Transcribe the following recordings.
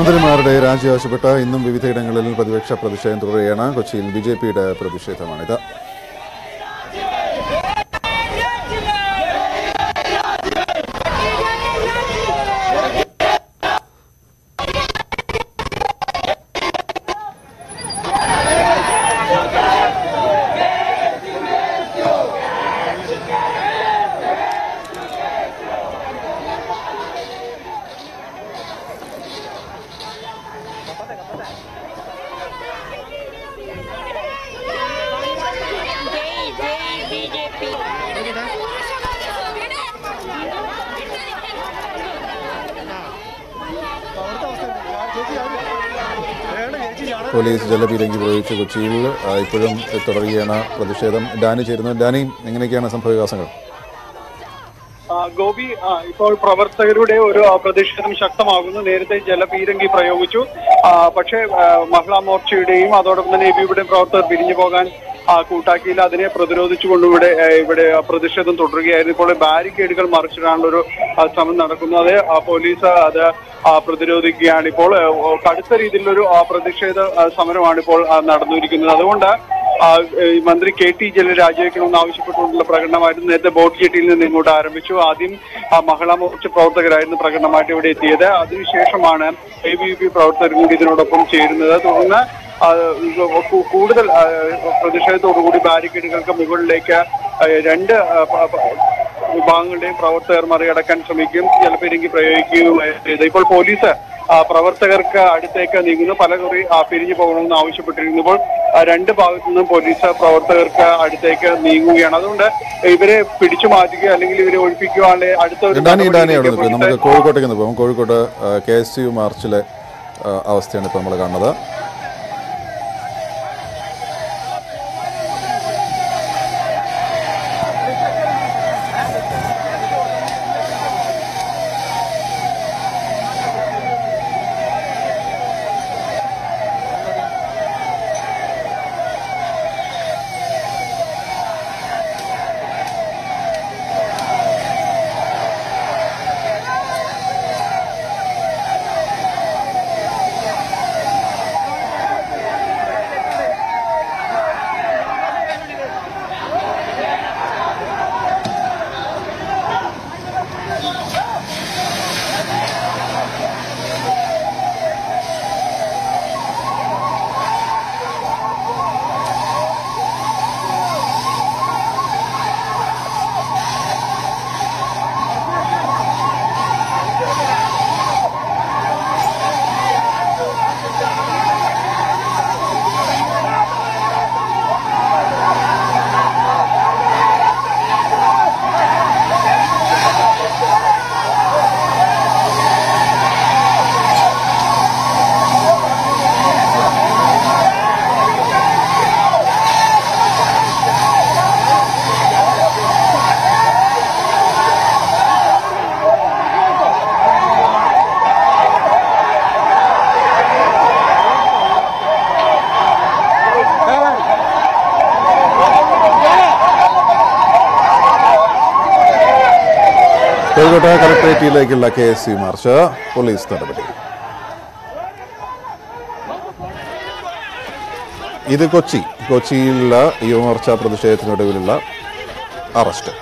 മന്ത്രിമാരുടെ രാജി ആവശ്യപ്പെട്ട് ഇന്നും വിവിധയിടങ്ങളിൽ പ്രതിപക്ഷ പ്രതിഷേധം തുടരുകയാണ് കൊച്ചിയിൽ ബി ജെ പിയുടെ പ്രതിഷേധമാണിത് ജയ് ജയ് ബി ജെ പി പോലീസ് ജലപീരങ്കി പ്രയോഗിച്ച് കൊച്ചിയിൽ ആ, ഇപ്പോഴും തുടരുകയാണ് പ്രതിഷേധം ഡാനി ചേരുന്നു ഡാനി എങ്ങനെയൊക്കെയാണ് സംഭവവികാസങ്ങൾ ആ, ഗോപി ആ, ഇപ്പോൾ പ്രവർത്തകരുടെ ഒരു ആ, പ്രതിഷേധം ശക്തമാകുന്നു നേരത്തെ ജലപീരങ്കി പ്രയോഗിച്ചു ആ, പക്ഷേ ആ, മഹിളാ മോർച്ചയുടെയും അതോടൊപ്പം തന്നെ എബിയുടെയും പ്രവർത്തകർ പിരിഞ്ഞു പോകാൻ ആ, കൂട്ടാക്കിയില്ല അതിനെ പ്രതിരോധിച്ചുകൊണ്ട് ഇവിടെ ആ, ഇവിടെ ആ, പ്രതിഷേധം തുടരുകയായിരുന്നു ഇപ്പോൾ ബാരിക്കേഡുകൾ മറിച്ചിടാനുള്ള ഒരു ആ, ശ്രമം നടക്കുന്നു അത് ആ, പോലീസ് അത് ആ, പ്രതിരോധിക്കുകയാണ് ഇപ്പോൾ ആ, കടുത്ത രീതിയിലൊരു ആ, പ്രതിഷേധ ആ, സമരമാണ് ഇപ്പോൾ ആ, നടന്നുകൊണ്ടിരിക്കുന്നത് അതുകൊണ്ട് ആ, ഈ മന്ത്രി കെ ടി ജലീൽ രാജിവെക്കണമെന്ന് ആവശ്യപ്പെട്ടുകൊണ്ടുള്ള പ്രകടനമായിരുന്നു നേരത്തെ ബോട്ട് ജെട്ടിയിൽ നിന്ന് ഇങ്ങോട്ട് ആരംഭിച്ചു ആദ്യം ആ, മഹിളാ മോർച്ച പ്രവർത്തകരായിരുന്നു പ്രകടനമായിട്ട് ഇവിടെ എത്തിയത് അതിനുശേഷമാണ് എ ബി വി പി പ്രവർത്തകർ കൂടി ഇതിനോടൊപ്പം ചേരുന്നത് തുടർന്ന് ആ, കൂ- കൂടുതൽ ആ, പ്രതിഷേധത്തോടുകൂടി ബാരിക്കേഡുകൾക്ക് മുകളിലേക്ക് ആ, രണ്ട് ആ, പ- പ- വിഭാഗങ്ങളുടെയും പ്രവർത്തകർ മറികടക്കാൻ ശ്രമിക്കും ജലപീരങ്കി പ്രയോഗിക്കുകയുമായിരുന്നു ചെയ്തത് ഇപ്പോൾ പോലീസ് ആ, പ്രവർത്തകർക്ക് അടുത്തേക്ക് നീങ്ങുന്നു പല കുറി ആ, പിരിഞ്ഞു പോകണമെന്ന് ആവശ്യപ്പെട്ടിരുന്നപ്പോൾ ആ, രണ്ട് ഭാഗത്തു നിന്നും പോലീസ് പ്രവർത്തകർക്ക് അടുത്തേക്ക് നീങ്ങുകയാണ് അതുകൊണ്ട് ഇവരെ പിടിച്ചു മാറ്റുക അല്ലെങ്കിൽ ഇവരെ ഒഴിപ്പിക്കുവാനുള്ള അടുത്ത ഒരു ഡാനി ഡാനി അവിടെ നടപടിയിലേക്ക് നിൽക്കും നമുക്ക് കോഴിക്കോട്ടേക്ക് ഒന്ന് പോകും കോഴിക്കോട്ട് കെ എസ് യു മാർച്ചിലെ ആ, അവസ്ഥയാണ് ഇപ്പോൾ നമ്മൾ കാണുന്നത് കോഴിക്കോട്ട് കളക്ടറേറ്റിലേക്കുള്ള K S U march police നടപടി ഇത് കൊച്ചി കൊച്ചിയിലുള്ള യുവമോർച്ച പ്രതിഷേധത്തിനൊടുവിലുള്ള അറസ്റ്റ്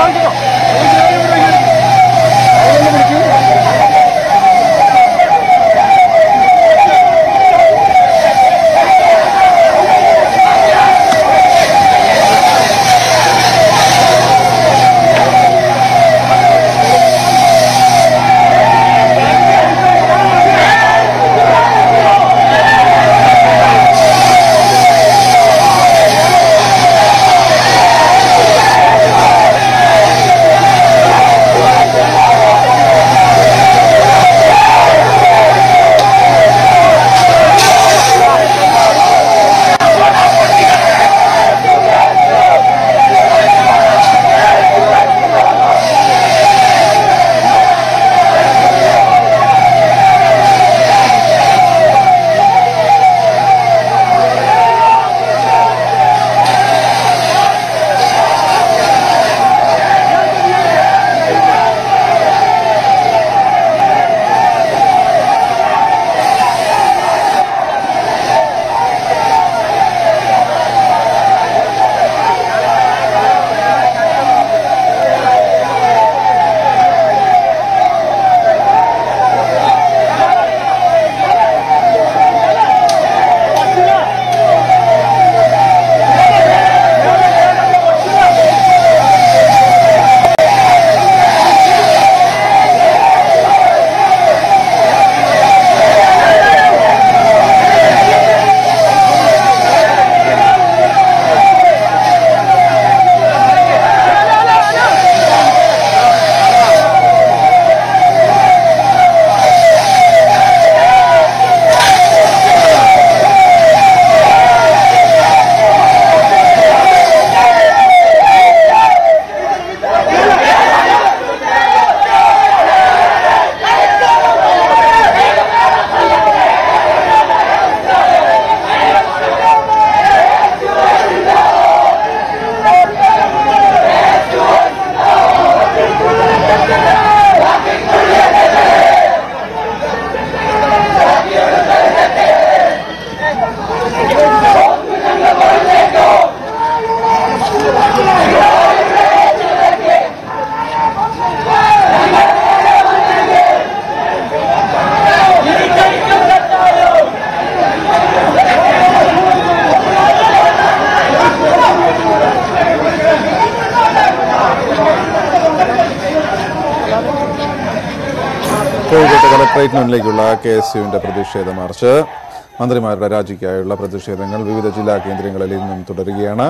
കോഴിക്കോട്ട് കളക്ടറേറ്റ് മുന്നിലേക്കുള്ള കെ എസ് യുവിന്റെ പ്രതിഷേധ മാർച്ച് മന്ത്രിമാരുടെ രാജിക്കായുള്ള പ്രതിഷേധങ്ങൾ വിവിധ ജില്ലാ കേന്ദ്രങ്ങളിൽ നിന്നും തുടരുകയാണ്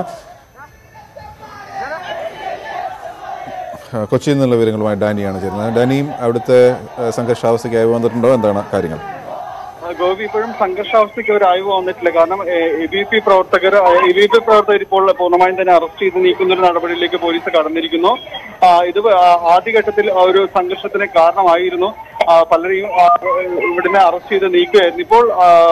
ആ, കൊച്ചിയിൽ നിന്നുള്ള വിവരങ്ങളുമായി ഡാനിയാണ് ചേരുന്നത് ഡാനിയും അവിടുത്തെ ആ, സംഘർഷാവസ്ഥയ്ക്കായി വന്നിട്ടുണ്ടോ എന്താണ് കാര്യങ്ങൾ ആ, ഗോപി ഇപ്പോഴും സംഘർഷാവസ്ഥയ്ക്ക് ഒരു അയവ് വന്നിട്ടില്ല കാരണം എ ബി പി പ്രവർത്തകർ എ ബി പി പ്രവർത്തകർ ഇപ്പോൾ പൂർണ്ണമായും തന്നെ അറസ്റ്റ് ചെയ്ത് നീക്കുന്ന ഒരു നടപടിയിലേക്ക് പോലീസ് കടന്നിരിക്കുന്നു ആ, ഇത് ആ, ആദ്യഘട്ടത്തിൽ ആ ഒരു സംഘർഷത്തിന് കാരണമായിരുന്നു ആ, പലരെയും ആ, ഇവിടുന്ന് അറസ്റ്റ് ചെയ്ത് നീക്കുകയായിരുന്നു ഇപ്പോൾ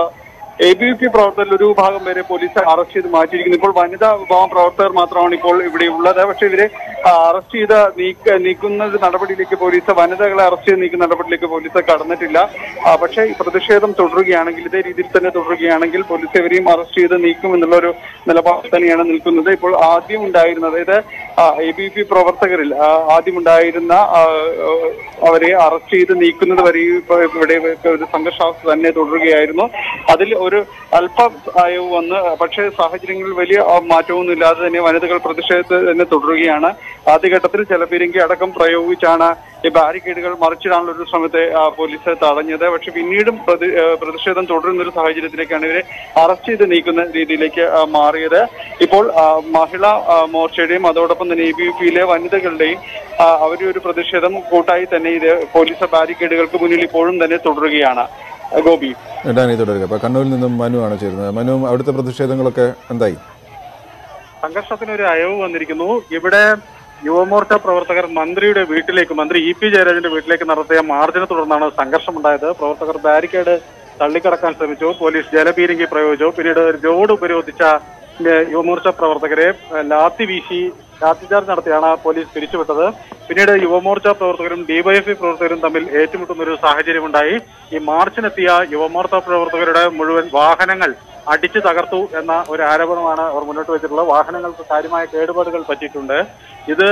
എ ബി പി പ്രവർത്തകരിൽ ഒരു വിഭാഗം പേരെ പോലീസ് അറസ്റ്റ് ചെയ്ത് മാറ്റിയിരിക്കുന്നു ഇപ്പോൾ വനിതാ വിഭാഗം പ്രവർത്തകർ മാത്രമാണ് ഇപ്പോൾ ഇവിടെ ഉള്ളത് പക്ഷേ ഇവരെ ആ, അറസ്റ്റ് ചെയ്ത് നീക്ക നീക്കുന്ന ഒരു നടപടിയിലേക്ക് പോലീസ് വനിതകളെ അറസ്റ്റ് ചെയ്ത് നീക്കുന്ന നടപടിയിലേക്ക് പോലീസ് കടന്നിട്ടില്ല ആ, പക്ഷേ ഈ പ്രതിഷേധം തുടരുകയാണെങ്കിൽ ഇതേ രീതിയിൽ തന്നെ തുടരുകയാണെങ്കിൽ പോലീസ് ഇവരെയും അറസ്റ്റ് ചെയ്ത് നീക്കും എന്നുള്ള ഒരു നിലപാട് തന്നെയാണ് നിൽക്കുന്നത് ഇപ്പോൾ ആദ്യം ഉണ്ടായിരുന്നത് അതായത് എ ബി പി പ്രവർത്തകരിൽ ആ, ആദ്യം ഉണ്ടായിരുന്ന ആ, അവരെ അറസ്റ്റ് ചെയ്ത് നീക്കുന്നത് വരെ ഇപ്പൊ ഇവിടെ ഒരു സംഘർഷാവസ്ഥ തന്നെ തുടരുകയായിരുന്നു അതിൽ ഒരു അല്പ അയവ് വന്ന് പക്ഷേ സാഹചര്യങ്ങളിൽ വലിയ ആ, മാറ്റമൊന്നും ഇല്ലാതെ തന്നെ വനിതകൾ പ്രതിഷേധത്തിൽ തന്നെ തുടരുകയാണ് ആദ്യഘട്ടത്തിൽ ജലപീരങ്കി അടക്കം പ്രയോഗിച്ചാണ് ഈ ബാരിക്കേഡുകൾ മറിച്ചിടാനുള്ള ഒരു ശ്രമത്തെ ആ, പോലീസ് തടഞ്ഞത് പക്ഷെ പിന്നീടും പ്രതി ആ, പ്രതിഷേധം തുടരുന്ന ഒരു സാഹചര്യത്തിലേക്കാണ് ഇവരെ അറസ്റ്റ് ചെയ്ത് നീക്കുന്ന രീതിയിലേക്ക് ആ, മാറിയത് ഇപ്പോൾ ആ, മഹിളാ ആ, മോർച്ചയുടെയും അതോടൊപ്പം തന്നെ എ ബി പിയിലെ വനിതകളുടെയും ആ, അവരുടെ ഒരു പ്രതിഷേധം കൂട്ടായി തന്നെ ഇത് പോലീസ് ബാരിക്കേഡുകൾക്ക് മുന്നിൽ ഇപ്പോഴും തന്നെ തുടരുകയാണ് ആ, ഗോപി ഡാനി തുടരുക അപ്പോൾ കണ്ണൂരിൽ നിന്നും മനു ആണ് ചേരുന്നത് മനു അവിടുത്തെ പ്രതിഷേധങ്ങളൊക്കെ എന്തായി സംഘർഷത്തിന് ഒരു അയവ് വന്നിരിക്കുന്നു ഇവിടെ യുവമോർച്ച പ്രവർത്തകർ മന്ത്രിയുടെ വീട്ടിലേക്ക് മന്ത്രി ഇ പി ജയരാജന്റെ വീട്ടിലേക്ക് നടത്തിയ മാർച്ചിനെ തുടർന്നാണ് സംഘർഷമുണ്ടായത് പ്രവർത്തകർ ബാരിക്കേഡ് തള്ളിക്കടക്കാൻ ശ്രമിച്ചു പോലീസ് ജലപീരങ്കി പ്രയോഗിച്ചു പിന്നീട് റോഡ് ഉപരോധിച്ച ഏഹ്, യുവമോർച്ച പ്രവർത്തകരെ ഏഹ്, ലാത്തി വീശി ലാത്തിചാർജ് നടത്തിയാണ് പോലീസ് പിരിച്ചുവിട്ടത് പിന്നീട് യുവമോർച്ച പ്രവർത്തകരും ഡിവൈഎഫ്ഐ പ്രവർത്തകരും തമ്മിൽ ഏറ്റുമുട്ടുന്ന ഒരു സാഹചര്യമുണ്ടായി ഈ മാർച്ചിനെത്തിയ യുവമോർച്ച പ്രവർത്തകരുടെ മുഴുവൻ വാഹനങ്ങൾ അടിച്ചു തകർത്തു എന്ന ഒരു ആരോപണമാണ് അവർ മുന്നോട്ട് വെച്ചിട്ടുള്ളത് വാഹനങ്ങൾക്ക് കാര്യമായ കേടുപാടുകൾ പറ്റിയിട്ടുണ്ട് ഇത്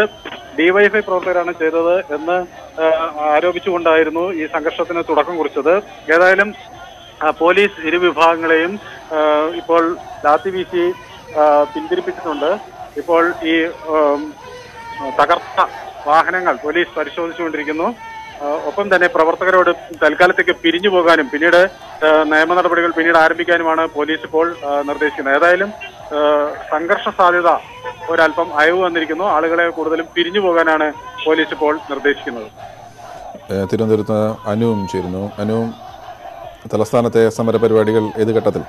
ഡിവൈഎഫ്ഐ പ്രവർത്തകരാണ് ചെയ്തത് എന്ന് ആ, ആരോപിച്ചുകൊണ്ടായിരുന്നു ഈ സംഘർഷത്തിന് തുടക്കം കുറിച്ചത് ഏതായാലും ആ, പോലീസ് ഇരു വിഭാഗങ്ങളെയും ആ, ഇപ്പോൾ ലാത്തി വീശി ആ, പിന്തിരിപ്പിച്ചിട്ടുണ്ട് ഇപ്പോൾ ഈ ഉം, തകർത്ത വാഹനങ്ങൾ പോലീസ് പരിശോധിച്ചുകൊണ്ടിരിക്കുന്നു ആ, ഒപ്പം തന്നെ പ്രവർത്തകരോട് തൽക്കാലത്തേക്ക് പിരിഞ്ഞു പോകാനും പിന്നീട് ആ, നിയമ നടപടികൾ പിന്നീട് ആരംഭിക്കാനുമാണ് പോലീസ് ഇപ്പോൾ ആ, നിർദ്ദേശിക്കുന്നത് ഏതായാലും ആ, സംഘർഷ സാധ്യത ഒരല്പം അയവ് വന്നിരിക്കുന്നു ആളുകളെ കൂടുതലും പിരിഞ്ഞു പോകാനാണ് പോലീസ് ഇപ്പോൾ നിർദ്ദേശിക്കുന്നത് ഏഹ് തിരുവനന്തപുരത്ത് അനുവും ചേരുന്നു അനുവും തലസ്ഥാനത്തെ സമരപരിപാടികൾ ഏത് ഘട്ടത്തിൽ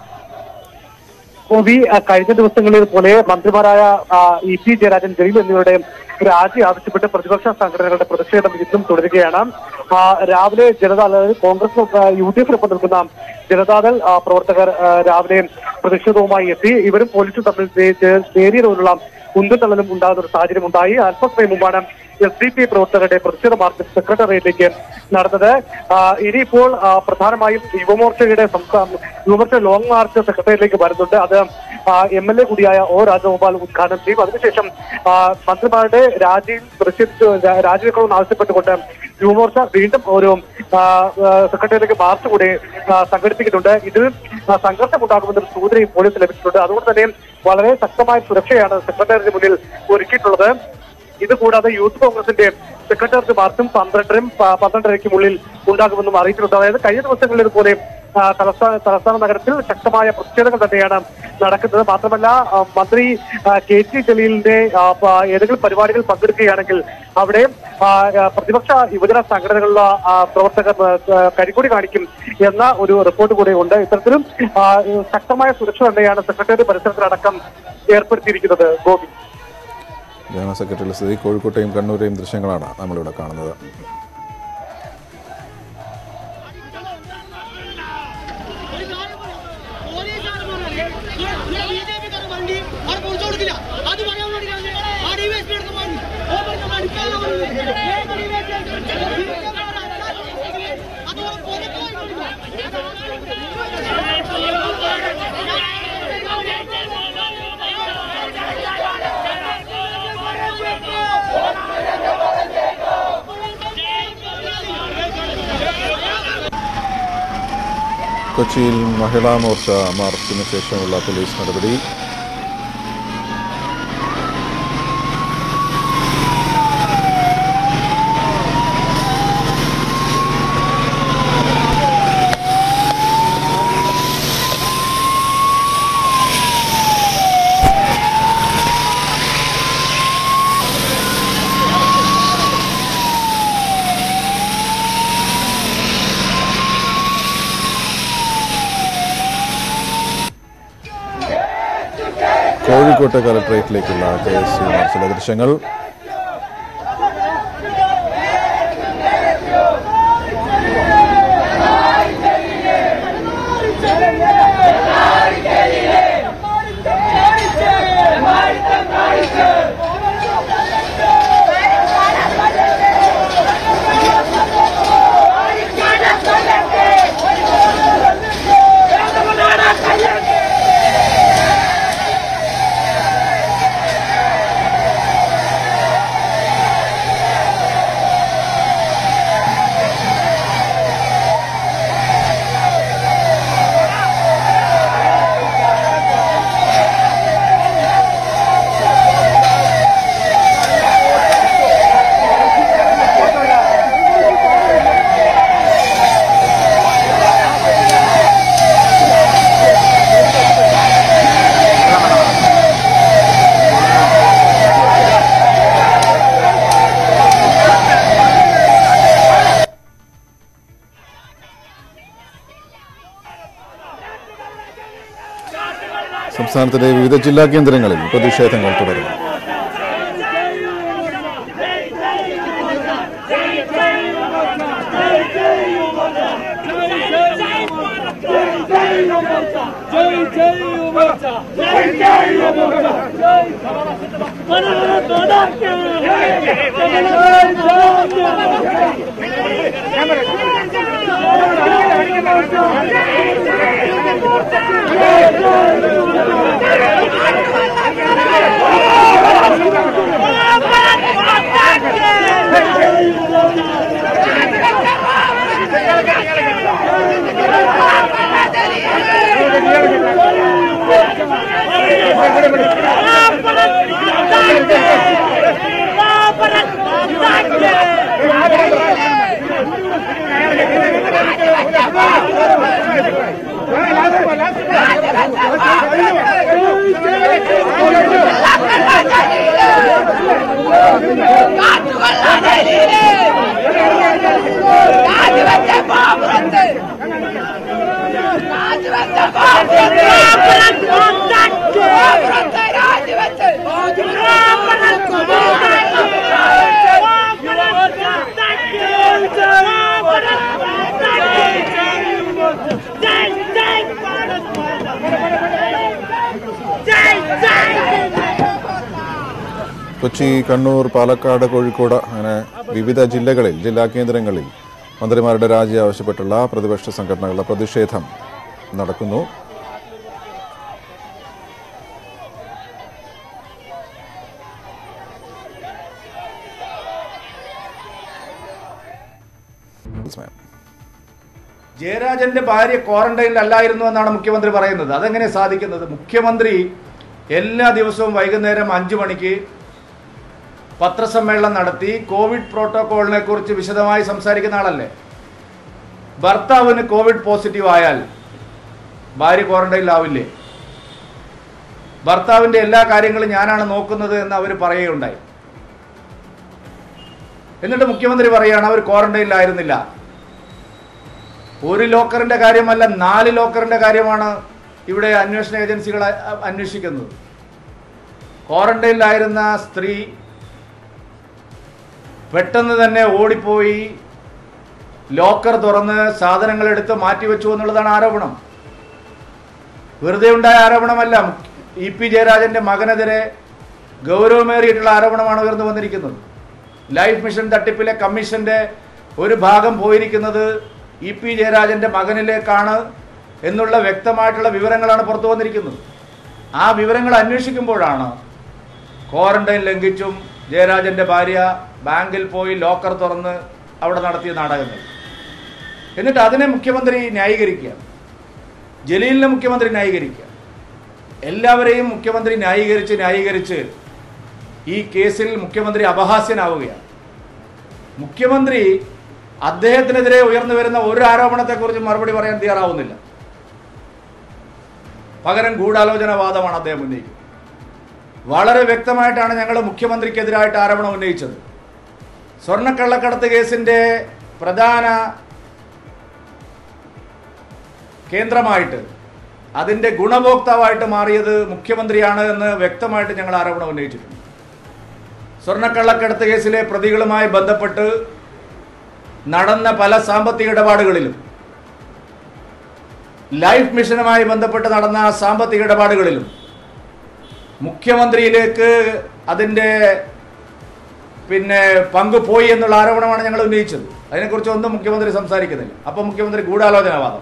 ഗോപി ആ, കഴിഞ്ഞ ദിവസങ്ങളിൽ പോലെ മന്ത്രിമാരായ ആ, ഇ പി ജയരാജൻ ജലീൽ എന്നിവരുടെ രാജി ആവശ്യപ്പെട്ട് പ്രതിപക്ഷ സംഘടനകളുടെ പ്രതിഷേധം ഇന്നും തുടരുകയാണ് ആ, രാവിലെ ജനതാദൾ അതായത് കോൺഗ്രസ് യു ഡി എഫിനൊപ്പം നിൽക്കുന്ന ജനതാദൾ ആ, പ്രവർത്തകർ ആ, രാവിലെ പ്രതിഷേധവുമായി എത്തി ഇവരും പോലീസും തമ്മിൽ നേ- നേ- നേരിയ തോതിലുള്ള ഉന്തും തള്ളലും ഉണ്ടാകുന്ന ഒരു സാഹചര്യം ഉണ്ടായി അല്പസമയം മുമ്പാണ് എസ് ഡി പി പ്രവർത്തകരുടെ പ്രതിഷേധ മാർച്ച് സെക്രട്ടേറിയറ്റിലേക്ക് നടന്നത് ആ, ഇനിയിപ്പോൾ ആ, പ്രധാനമായും യുവമോർച്ചയുടെ സംസ്ഥാന യുവമോർച്ച ലോങ് മാർച്ച് സെക്രട്ടേറിയറ്റിലേക്ക് വരുന്നുണ്ട് അത് എം എൽ എ കൂടിയായ ഒ രാജഗോപാൽ ഉദ്ഘാടനം ചെയ്യും അതിനുശേഷം ആ, മന്ത്രിമാരുടെ രാജിയിൽ പ്രതിഷേധിച്ചു രാ- രാജിവെക്കണമെന്ന് ആവശ്യപ്പെട്ടുകൊണ്ട് യുവമോർച്ച വീണ്ടും ഒരു ആ, ആ, സെക്രട്ടേറിയറ്റിലേക്ക് മാർച്ച് കൂടി ആ, സംഘടിപ്പിക്കുന്നുണ്ട് ഇതിൽ ആ, സംഘർഷമുണ്ടാകുമെന്നൊരു സൂചനയും പോലീസ് ലഭിച്ചിട്ടുണ്ട് അതുകൊണ്ട് തന്നെ വളരെ ശക്തമായ സുരക്ഷയാണ് സെക്രട്ടേറിയറ്റിന് മുന്നിൽ ഒരുക്കിയിട്ടുള്ളത് ഇത് കൂടാതെ യൂത്ത് കോൺഗ്രസിന്റെ സെക്രട്ടേറിയറ്റ് മാർച്ചും പന്ത്രണ്ടരും പ- പന്ത്രണ്ടരയ്ക്കും ഉള്ളിൽ ഉണ്ടാകുമെന്നും അറിയിച്ചിട്ടുണ്ട് അതായത് കഴിഞ്ഞ ദിവസങ്ങളിൽ ഇതുപോലെ ആ, തലസ്ഥാന തലസ്ഥാന നഗരത്തിൽ ശക്തമായ പ്രതിഷേധങ്ങൾ തന്നെയാണ് നടക്കുന്നത് മാത്രമല്ല ആ, മന്ത്രി ആ, കെ ടി ജലീലിന്റെ ആ, പ- ഏതെങ്കിലും പരിപാടികൾ പങ്കെടുക്കുകയാണെങ്കിൽ അവിടെ ആ, ആ, പ്രതിപക്ഷ യുവജന സംഘടനകളുടെ ആ, പ്രവർത്തകർ ആ, കരിക്കൊടി കാണിക്കും എന്ന ഒരു റിപ്പോർട്ട് കൂടെ ഉണ്ട് ഇത്തരത്തിലും ആ, ശക്തമായ സുരക്ഷ തന്നെയാണ് സെക്രട്ടേറിയറ്റ് പരിസരത്തിലടക്കം ഏർപ്പെടുത്തിയിരിക്കുന്നത് ഗോപി ജനറൽ സെക്രട്ടറി സ്ഥിതി കോഴിക്കോട്ടെയും കണ്ണൂരെയും ദൃശ്യങ്ങളാണ് നമ്മളിവിടെ കാണുന്നത് വണ്ടി അവിടെ പൊളിച്ചു കൊടുക്കില്ല അത് പറയാൻ വേണ്ടി ആ ഡിവൈസ് എടുത്ത വണ്ടി ഓ പറഞ്ഞ മടിക്കാതെ അതുപോലെ കൊച്ചിയിൽ മഹിളാ മോർച്ച മാർച്ചിന് ശേഷമുള്ള പോലീസ് നടപടി കോഴിക്കോട്ടെ കലക്ട്രേറ്റിലേക്കുള്ള കെ എസ് യു മാർച്ചിലെ ദൃശ്യങ്ങൾ സംസ്ഥാനത്തിന്റെ വിവിധ ജില്ലാ കേന്ദ്രങ്ങളിൽ പ്രതിഷേധങ്ങൾ തുടരുന്നു Thank you. കൊച്ചി കണ്ണൂർ പാലക്കാട് കോഴിക്കോട് അങ്ങനെ വിവിധ ജില്ലകളിൽ ജില്ലാ കേന്ദ്രങ്ങളിൽ മന്ത്രിമാരുടെ രാജി ആവശ്യപ്പെട്ടുള്ള പ്രതിപക്ഷ സംഘടനകളുടെ പ്രതിഷേധം നടക്കുന്നു വിസ്മയം. ജയരാജന്റെ ഭാര്യ ക്വാറന്റൈനിൽ അല്ലായിരുന്നു എന്നാണ് മുഖ്യമന്ത്രി പറയുന്നത് അതെങ്ങനെ സാധിക്കുന്നത് മുഖ്യമന്ത്രി എല്ലാ ദിവസവും വൈകുന്നേരം അഞ്ചു മണിക്ക് പത്രസമ്മേളനം നടത്തി കോവിഡ് പ്രോട്ടോകോളിനെ കുറിച്ച് വിശദമായി സംസാരിക്കുന്ന ആളല്ലേ ഭർത്താവിന് കോവിഡ് പോസിറ്റീവ് ആയാൽ ഭാര്യ ക്വാറന്റൈനിലാവില്ലേ ഭർത്താവിന്റെ എല്ലാ കാര്യങ്ങളും ഞാനാണ് നോക്കുന്നത് എന്ന് അവർ പറയുകയുണ്ടായി എന്നിട്ട് മുഖ്യമന്ത്രി പറയുകയാണ് അവർ ക്വാറന്റൈനിലായിരുന്നില്ല ഒരു ലോക്കറിന്റെ കാര്യമല്ല നാല് ലോക്കറിന്റെ കാര്യമാണ് ഇവിടെ അന്വേഷണ ഏജൻസികൾ അ- അന്വേഷിക്കുന്നത് ക്വാറന്റൈനിലായിരുന്ന സ്ത്രീ പെട്ടെന്ന് തന്നെ ഓടിപ്പോയി ലോക്കർ തുറന്ന് സാധനങ്ങൾ എടുത്ത് മാറ്റിവെച്ചു എന്നുള്ളതാണ് ആരോപണം വെറുതെ ഉണ്ടായ ആരോപണമല്ല ഇ പി ജയരാജന്റെ മകനെതിരെ ഗൗരവമേറിയിട്ടുള്ള ആരോപണമാണ് ഉയർന്നു വന്നിരിക്കുന്നത് ലൈഫ് മിഷൻ തട്ടിപ്പിലെ കമ്മീഷന്റെ ഒരു ഭാഗം പോയിരിക്കുന്നത് ഇ പി ജയരാജന്റെ മകനിലേക്കാണ് എന്നുള്ള വ്യക്തമായിട്ടുള്ള വിവരങ്ങളാണ് പുറത്തു വന്നിരിക്കുന്നത് ആ വിവരങ്ങൾ അന്വേഷിക്കുമ്പോഴാണ് ക്വാറന്റൈൻ ലംഘിച്ചും ജയരാജന്റെ ഭാര്യ ബാങ്കിൽ പോയി ലോക്കർ തുറന്ന് അവിടെ നടത്തിയ നാടകങ്ങൾ എന്നിട്ട് അതിനെ മുഖ്യമന്ത്രി ന്യായീകരിക്കുക ജലീലിനെ മുഖ്യമന്ത്രി ന്യായീകരിക്കുക എല്ലാവരെയും മുഖ്യമന്ത്രി ന്യായീകരിച്ച് ന്യായീകരിച്ച് ഈ കേസിൽ മുഖ്യമന്ത്രി അപഹാസ്യനാവുകയാണ് മുഖ്യമന്ത്രി അദ്ദേഹത്തിനെതിരെ ഉയർന്നു വരുന്ന ഒരു ആരോപണത്തെക്കുറിച്ച് മറുപടി പറയാൻ തയ്യാറാവുന്നില്ല പകരം ഗൂഢാലോചനവാദമാണ് അദ്ദേഹം ഉന്നയിക്കുന്നത് വളരെ വ്യക്തമായിട്ടാണ് ഞങ്ങൾ മുഖ്യമന്ത്രിക്കെതിരായിട്ട് ആരോപണം ഉന്നയിച്ചത് സ്വർണ്ണക്കള്ളക്കടത്ത് കേസിന്റെ പ്രധാന കേന്ദ്രമായിട്ട് അതിന്റെ ഗുണഭോക്താവായിട്ട് മാറിയത് മുഖ്യമന്ത്രിയാണ് എന്ന് വ്യക്തമായിട്ട് ഞങ്ങൾ ആരോപണം ഉന്നയിച്ചിട്ടുണ്ട് സ്വർണ്ണക്കള്ളക്കടത്ത് കേസിലെ പ്രതികളുമായി ബന്ധപ്പെട്ട് നടന്ന പല സാമ്പത്തിക ഇടപാടുകളിലും ലൈഫ് മിഷനുമായി ബന്ധപ്പെട്ട് നടന്ന സാമ്പത്തിക ഇടപാടുകളിലും മുഖ്യമന്ത്രിയിലേക്ക് അതിൻ്റെ പിന്നെ പങ്ക് പോയി എന്നുള്ള ആരോപണമാണ് ഞങ്ങൾ ഉന്നയിച്ചത് അതിനെക്കുറിച്ച് ഒന്നും മുഖ്യമന്ത്രി സംസാരിക്കുന്നില്ല അപ്പം മുഖ്യമന്ത്രി ഗൂഢാലോചനവാദം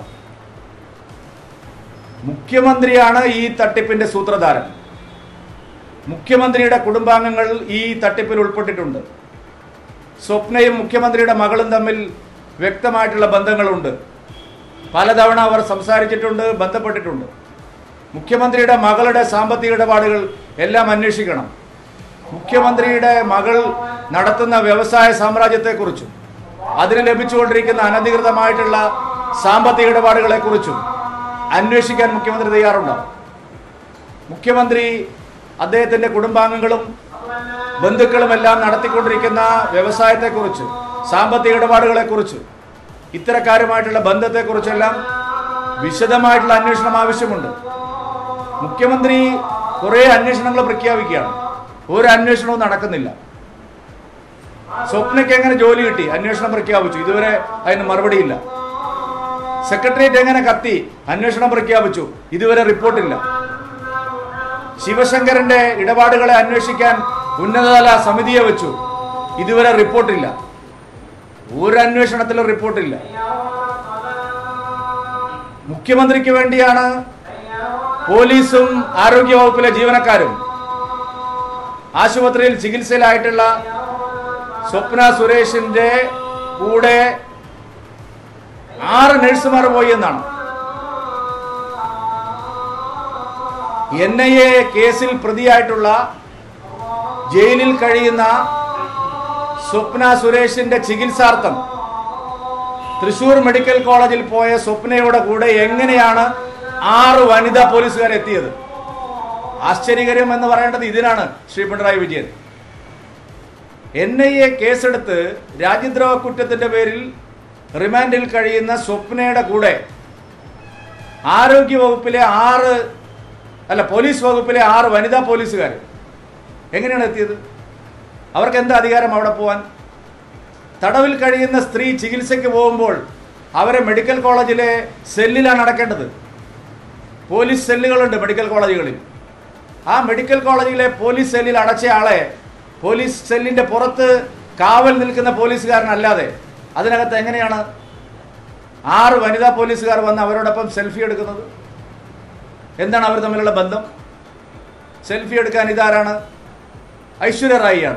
മുഖ്യമന്ത്രിയാണ് ഈ തട്ടിപ്പിന്റെ സൂത്രധാരൻ മുഖ്യമന്ത്രിയുടെ കുടുംബാംഗങ്ങൾ ഈ തട്ടിപ്പിൽ ഉൾപ്പെട്ടിട്ടുണ്ട് സ്വപ്നയും മുഖ്യമന്ത്രിയുടെ മകളും തമ്മിൽ വ്യക്തമായിട്ടുള്ള ബന്ധങ്ങളുണ്ട് പലതവണ അവർ സംസാരിച്ചിട്ടുണ്ട് ബന്ധപ്പെട്ടിട്ടുണ്ട് മുഖ്യമന്ത്രിയുടെ മകളുടെ സാമ്പത്തിക ഇടപാടുകൾ എല്ലാം അന്വേഷിക്കണം മുഖ്യമന്ത്രിയുടെ മകൾ നടത്തുന്ന വ്യവസായ സാമ്രാജ്യത്തെക്കുറിച്ചും അതിന് ലഭിച്ചുകൊണ്ടിരിക്കുന്ന അനധികൃതമായിട്ടുള്ള സാമ്പത്തിക ഇടപാടുകളെക്കുറിച്ചും അന്വേഷിക്കാൻ മുഖ്യമന്ത്രി തയ്യാറുണ്ടോ മുഖ്യമന്ത്രി അദ്ദേഹത്തിന്റെ കുടുംബാംഗങ്ങളും ബന്ധുക്കളുമെല്ലാം നടത്തിക്കൊണ്ടിരിക്കുന്ന വ്യവസായത്തെക്കുറിച്ച് സാമ്പത്തിക ഇടപാടുകളെക്കുറിച്ച് ഇത്തരക്കാരുമായിട്ടുള്ള ബന്ധത്തെക്കുറിച്ചെല്ലാം വിശദമായിട്ടുള്ള അന്വേഷണം ആവശ്യമുണ്ട് മുഖ്യമന്ത്രി കുറേ അന്വേഷണങ്ങൾ പ്രഖ്യാപിക്കുകയാണ് ഒരു അന്വേഷണവും നടക്കുന്നില്ല സ്വപ്നയ്ക്ക് എങ്ങനെ ജോലി കിട്ടി അന്വേഷണം പ്രഖ്യാപിച്ചു ഇതുവരെ അതിന് മറുപടിയില്ല സെക്രട്ടേറിയറ്റ് എങ്ങനെ കത്തി അന്വേഷണം പ്രഖ്യാപിച്ചു ഇതുവരെ റിപ്പോർട്ടില്ല ശിവശങ്കരന്റെ ഇടപാടുകളെ അന്വേഷിക്കാൻ ഉന്നതതല സമിതിയെ വെച്ചു ഇതുവരെ റിപ്പോർട്ടില്ല ഒരു അന്വേഷണത്തിലും റിപ്പോർട്ടില്ല മുഖ്യമന്ത്രിക്ക് വേണ്ടിയാണ് പോലീസും ആരോഗ്യവകുപ്പിലെ ജീവനക്കാരും ആശുപത്രിയിൽ ചികിത്സയിലായിട്ടുള്ള സ്വപ്ന സുരേഷിന്റെ കൂടെ ആറ് നഴ്സുമാർ പോയി എന്നാണ് എൻ ഐ എ കേസിൽ പ്രതിയായിട്ടുള്ള ജയിലിൽ കഴിയുന്ന സ്വപ്ന സുരേഷിന്റെ ചികിത്സാർത്ഥം തൃശൂർ മെഡിക്കൽ കോളേജിൽ പോയ സ്വപ്നയുടെ കൂടെ എങ്ങനെയാണ് ആറ് വനിതാ പോലീസുകാർ എത്തിയത് ആശ്ചര്യകരം എന്ന് പറയേണ്ടത് ഇതിനാണ് Shri Pinarayi Vijayan N I A കേസെടുത്ത് രാജ്യദ്രോഹ കുറ്റത്തിൻ്റെ പേരിൽ റിമാൻഡിൽ കഴിയുന്ന സ്വപ്നയുടെ കൂടെ ആരോഗ്യ വകുപ്പിലെ ആറ് അല്ല പോലീസ് വകുപ്പിലെ ആറ് വനിതാ പോലീസുകാർ എങ്ങനെയാണ് എത്തിയത് അവർക്ക് എന്താ അധികാരം അവിടെ പോവാൻ തടവിൽ കഴിയുന്ന സ്ത്രീ ചികിത്സയ്ക്ക് പോകുമ്പോൾ അവരെ മെഡിക്കൽ കോളേജിലെ സെല്ലിലാണ് അടക്കേണ്ടത് പോലീസ് സെല്ലുകളുണ്ട് മെഡിക്കൽ കോളേജുകളിൽ ആ മെഡിക്കൽ കോളേജിലെ പോലീസ് സെല്ലിൽ അടച്ച ആളെ പോലീസ് സെല്ലിൻ്റെ പുറത്ത് കാവൽ നിൽക്കുന്ന പോലീസുകാരനല്ലാതെ അതിനകത്ത് എങ്ങനെയാണ് ആറ് വനിതാ പോലീസുകാർ വന്ന് അവരോടൊപ്പം സെൽഫി എടുക്കുന്നത് എന്താണ് അവർ തമ്മിലുള്ള ബന്ധം സെൽഫി എടുക്കാൻ ഇതാരാണ് ഐശ്വര്യ റായി ആണ്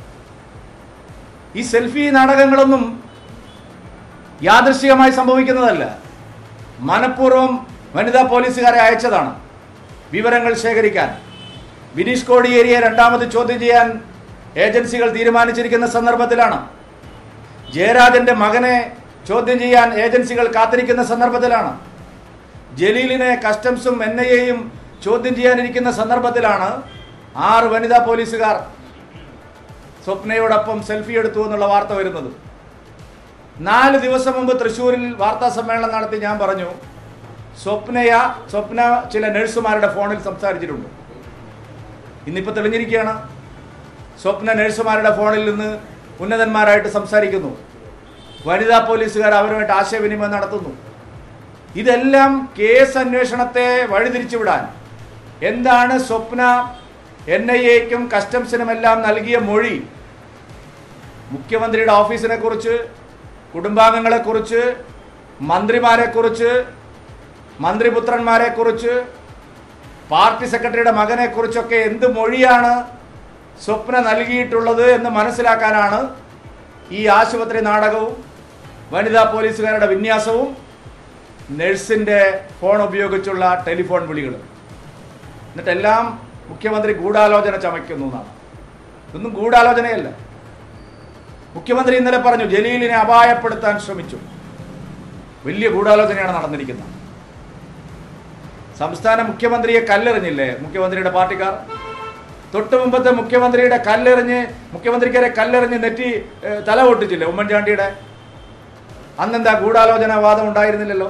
ഈ സെൽഫി നാടകങ്ങളൊന്നും യാദൃശ്ചികമായി സംഭവിക്കുന്നതല്ല മനഃപൂർവ്വം വനിതാ പോലീസുകാരെ അയച്ചതാണ് വിവരങ്ങൾ ശേഖരിക്കാൻ ബിനീഷ് കോടിയേരിയെ രണ്ടാമത് ചോദ്യം ചെയ്യാൻ ഏജൻസികൾ തീരുമാനിച്ചിരിക്കുന്ന സന്ദർഭത്തിലാണ് ജയരാജന്റെ മകനെ ചോദ്യം ചെയ്യാൻ ഏജൻസികൾ കാത്തിരിക്കുന്ന സന്ദർഭത്തിലാണ് ജലീലിനെ കസ്റ്റംസും എൻ ഐ എയും ചോദ്യം ചെയ്യാനിരിക്കുന്ന സന്ദർഭത്തിലാണ് ആറ് വനിതാ പോലീസുകാർ സ്വപ്നയോടൊപ്പം സെൽഫി എടുത്തു എന്നുള്ള വാർത്ത വരുന്നത് നാല് ദിവസം മുമ്പ് തൃശ്ശൂരിൽ വാർത്താ സമ്മേളനം നടത്തി ഞാൻ പറഞ്ഞു സ്വപ്നയ സ്വപ്ന ചില നഴ്സുമാരുടെ ഫോണിൽ സംസാരിച്ചിട്ടുണ്ട് ഇന്നിപ്പോൾ തെളിഞ്ഞിരിക്കുകയാണ് സ്വപ്ന നഴ്സുമാരുടെ ഫോണിൽ നിന്ന് ഉന്നതന്മാരായിട്ട് സംസാരിക്കുന്നു വനിതാ പോലീസുകാർ അവരുമായിട്ട് ആശയവിനിമയം നടത്തുന്നു ഇതെല്ലാം കേസ് അന്വേഷണത്തെ വഴിതിരിച്ചുവിടാൻ എന്താണ് സ്വപ്ന എൻ ഐ എക്കും കസ്റ്റംസിനുമെല്ലാം നൽകിയ മൊഴി മുഖ്യമന്ത്രിയുടെ ഓഫീസിനെ കുറിച്ച് കുടുംബാംഗങ്ങളെക്കുറിച്ച് മന്ത്രിമാരെക്കുറിച്ച് മന്ത്രിപുത്രന്മാരെക്കുറിച്ച് പാർട്ടി സെക്രട്ടറിയുടെ മകനെക്കുറിച്ചൊക്കെ എന്ത് മൊഴിയാണ് സ്വപ്ന നൽകിയിട്ടുള്ളത് എന്ന് മനസ്സിലാക്കാനാണ് ഈ ആശുപത്രി നാടകവും വനിതാ പോലീസുകാരുടെ വിന്യാസവും നഴ്സിൻ്റെ ഫോൺ ഉപയോഗിച്ചുള്ള ടെലിഫോൺ വിളികളും എന്നിട്ടെല്ലാം മുഖ്യമന്ത്രി ഗൂഢാലോചന ചമയ്ക്കുന്നു എന്നാണ് ഇതൊന്നും ഗൂഢാലോചനയല്ല മുഖ്യമന്ത്രി ഇന്നലെ പറഞ്ഞു ജലീലിനെ അപായപ്പെടുത്താൻ ശ്രമിച്ചു വലിയ ഗൂഢാലോചനയാണ് നടന്നിരിക്കുന്നത് സംസ്ഥാന മുഖ്യമന്ത്രിയെ കല്ലെറിഞ്ഞില്ലേ മുഖ്യമന്ത്രിയുടെ പാർട്ടിക്കാർ തൊട്ട് മുമ്പത്തെ മുഖ്യമന്ത്രിയുടെ കല്ലെറിഞ്ഞ് മുഖ്യമന്ത്രിക്കരെ കല്ലെറിഞ്ഞ് നെറ്റി ഏഹ്, തല പൊട്ടിച്ചില്ലേ ഉമ്മൻചാണ്ടിയുടെ അന്നെന്താ ഗൂഢാലോചന വാദം ഉണ്ടായിരുന്നില്ലല്ലോ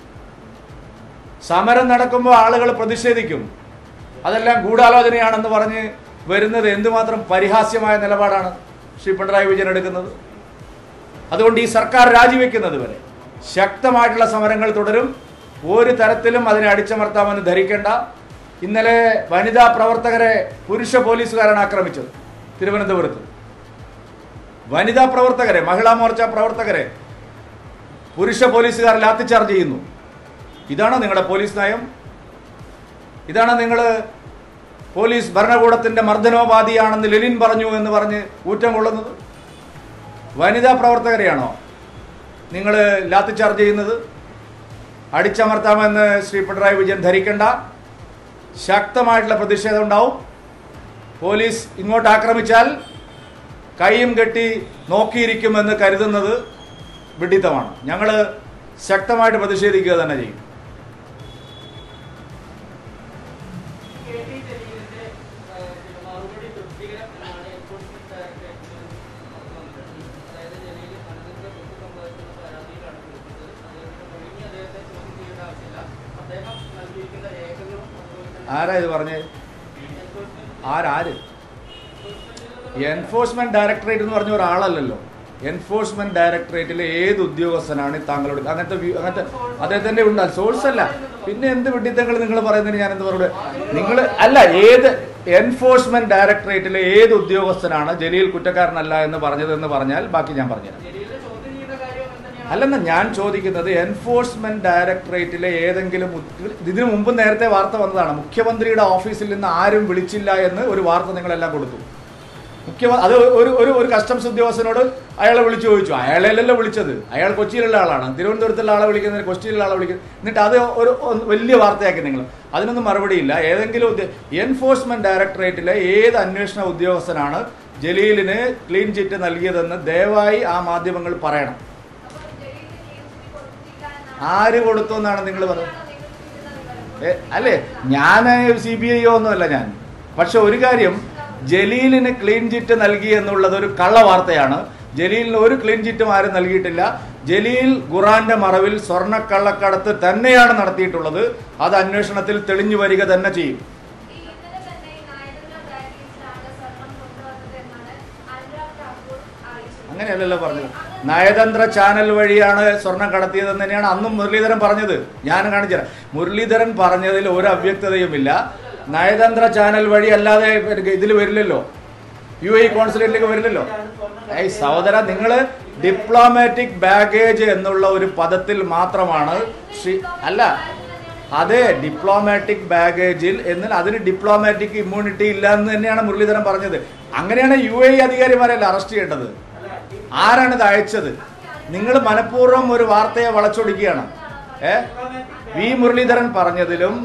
സമരം നടക്കുമ്പോൾ ആളുകൾ പ്രതിഷേധിക്കും അതെല്ലാം ഗൂഢാലോചനയാണെന്ന് പറഞ്ഞ് വരുന്നത് എന്തുമാത്രം പരിഹാസ്യമായ നിലപാടാണ് ശ്രീ പിണറായി വിജയൻ എടുക്കുന്നത് അതുകൊണ്ട് ഈ സർക്കാർ രാജിവെക്കുന്നത് വരെ ശക്തമായിട്ടുള്ള സമരങ്ങൾ തുടരും ഒരു തരത്തിലും അതിനെ അടിച്ചമർത്താമെന്ന് ധരിക്കേണ്ട ഇന്നലെ വനിതാ പ്രവർത്തകരെ പുരുഷ പോലീസുകാരാണ് ആക്രമിച്ചത് തിരുവനന്തപുരത്ത് വനിതാ പ്രവർത്തകരെ മഹിളാ മോർച്ച പ്രവർത്തകരെ പുരുഷ പോലീസുകാർ ലാത്തിച്ചാർജ് ചെയ്യുന്നു ഇതാണോ നിങ്ങളുടെ പോലീസ് നയം ഇതാണ് നിങ്ങൾ പോലീസ് ഭരണകൂടത്തിന്റെ മർദ്ദനോപാധിയാണെന്ന് ലെനിൻ പറഞ്ഞു എന്ന് പറഞ്ഞ് ഊറ്റം കൊള്ളുന്നത് വനിതാ പ്രവർത്തകരെയാണോ നിങ്ങൾ ലാത്തിച്ചാർജ് ചെയ്യുന്നത് അടിച്ചമർത്താമെന്ന് ശ്രീ പിണറായി വിജയൻ ധരിക്കേണ്ട ശക്തമായിട്ടുള്ള പ്രതിഷേധം ഉണ്ടാവും പോലീസ് ഇങ്ങോട്ട് ആക്രമിച്ചാൽ കൈയും കെട്ടി നോക്കിയിരിക്കുമെന്ന് കരുതുന്നത് വിഡിത്തമാണ് ഞങ്ങൾ ശക്തമായിട്ട് പ്രതിഷേധിക്കുക തന്നെ ചെയ്യും ആരാ ഇത് പറഞ്ഞേ ആരാര് എൻഫോഴ്സ്മെന്റ് ഡയറക്ടറേറ്റ് എന്ന് പറഞ്ഞ ഒരാളല്ലല്ലോ എൻഫോഴ്സ്മെന്റ് ഡയറക്ടറേറ്റിലെ ഏത് ഉദ്യോഗസ്ഥനാണ് താങ്കളോട് അങ്ങനത്തെ വ്യൂ- അങ്ങനത്തെ അദ്ദേഹത്തിന്റെ ഉണ്ട് സോഴ്സ് അല്ല പിന്നെ എന്ത് വിഡിത്തങ്ങൾ നിങ്ങൾ പറയുന്നതിന് ഞാൻ എന്ത് പറഞ്ഞു നിങ്ങൾ അല്ല ഏത് എൻഫോഴ്സ്മെന്റ് ഡയറക്ടറേറ്റിലെ ഏത് ഉദ്യോഗസ്ഥനാണ് ജലീൽ കുറ്റക്കാരനല്ല എന്ന് പറഞ്ഞതെന്ന് പറഞ്ഞാൽ ബാക്കി ഞാൻ പറഞ്ഞുതരാം അല്ലെന്ന് ഞാൻ ചോദിക്കുന്നത് എൻഫോഴ്സ്മെന്റ് ഡയറക്ടറേറ്റിലെ ഏതെങ്കിലും ഉദ്യ- ഇതിനു മുമ്പ് നേരത്തെ വാർത്ത വന്നതാണ് മുഖ്യമന്ത്രിയുടെ ഓഫീസിൽ നിന്ന് ആരും വിളിച്ചില്ല എന്ന് ഒരു വാർത്ത നിങ്ങളെല്ലാം കൊടുത്തു മുഖ്യമന്ത്രി അത് ഒരു ഒരു ഒരു കസ്റ്റംസ് ഉദ്യോഗസ്ഥനോട് അയാളെ വിളിച്ചു ചോദിച്ചു അയാളെയല്ലല്ലോ വിളിച്ചത് അയാൾ കൊച്ചിയിലുള്ള ആളാണ് തിരുവനന്തപുരത്തുള്ള ആളെ വിളിക്കുന്നതിന് കൊച്ചിയിലുള്ള ആളെ വിളിക്കുന്നത് എന്നിട്ട് അത് ഒരു ഒന്ന് വലിയ വാർത്തയാക്കി നിങ്ങൾ അതിനൊന്നും മറുപടിയില്ല ഏതെങ്കിലും ഉദ്യ- എൻഫോഴ്സ്മെന്റ് ഡയറക്ടറേറ്റിലെ ഏത് അന്വേഷണ ഉദ്യോഗസ്ഥനാണ് ജലീലിന് ക്ലീൻ ചിറ്റ് നൽകിയതെന്ന് ദയവായി ആ മാധ്യമങ്ങൾ പറയണം ആര് കൊടുത്തു എന്നാണ് നിങ്ങൾ പറയുന്നത് ഏ, അല്ലേ ഞാൻ സി ബി ഐ ഒന്നുമല്ല ഞാൻ പക്ഷെ ഒരു കാര്യം ജലീലിന് ക്ലീൻ ചിറ്റ് നൽകി എന്നുള്ളത് ഒരു കള്ള വാർത്തയാണ് ജലീലിന് ഒരു ക്ലീൻ ചിറ്റും ആരും നൽകിയിട്ടില്ല ജലീൽ ഖുറാന്റെ മറവിൽ സ്വർണ്ണ കള്ളക്കടത്ത് തന്നെയാണ് നടത്തിയിട്ടുള്ളത് അത് അന്വേഷണത്തിൽ തെളിഞ്ഞു വരിക തന്നെ ചെയ്യും ഈ ഇന്നലെ തന്നെ ഈ നയതന്ത്ര ബാഗേജിലാണ് സ്വർണം കൊണ്ടുവന്നത് എന്നാണ് അനുരാഗ് ഠാക്കൂർ അറിയിച്ചത് അങ്ങനെയല്ലല്ലോ പറഞ്ഞത് നയതന്ത്ര ചാനൽ വഴിയാണ് സ്വർണം കടത്തിയതെന്ന് തന്നെയാണ് അന്നും മുരളീധരൻ പറഞ്ഞത് ഞാൻ കാണിച്ചുതരാം മുരളീധരൻ പറഞ്ഞതിൽ ഒരു അവ്യക്തതയുമില്ല നയതന്ത്ര ചാനൽ വഴി അല്ലാതെ ഇതിൽ വരില്ലല്ലോ യു എ കോൺസുലേറ്റിലേക്ക് വരില്ലല്ലോ ഏയ് സഹോദര നിങ്ങൾ ഡിപ്ലോമാറ്റിക് ബാഗേജ് എന്നുള്ള ഒരു പദത്തിൽ മാത്രമാണ് ശ്രീ അല്ല അതെ ഡിപ്ലോമാറ്റിക് ബാഗേജിൽ എന്നാൽ അതിന് ഡിപ്ലോമാറ്റിക് ഇമ്മ്യൂണിറ്റി ഇല്ല എന്ന് തന്നെയാണ് മുരളീധരൻ പറഞ്ഞത് അങ്ങനെയാണ് യു എ അധികാരിമാരല്ല അറസ്റ്റ് ചെയ്യേണ്ടത് ആരാണ് ഇത് അയച്ചത് നിങ്ങൾ മനഃപൂർവ്വം ഒരു വാർത്തയെ വളച്ചൊടിക്കുകയാണ് ഏ വി മുരളീധരൻ പറഞ്ഞതിലും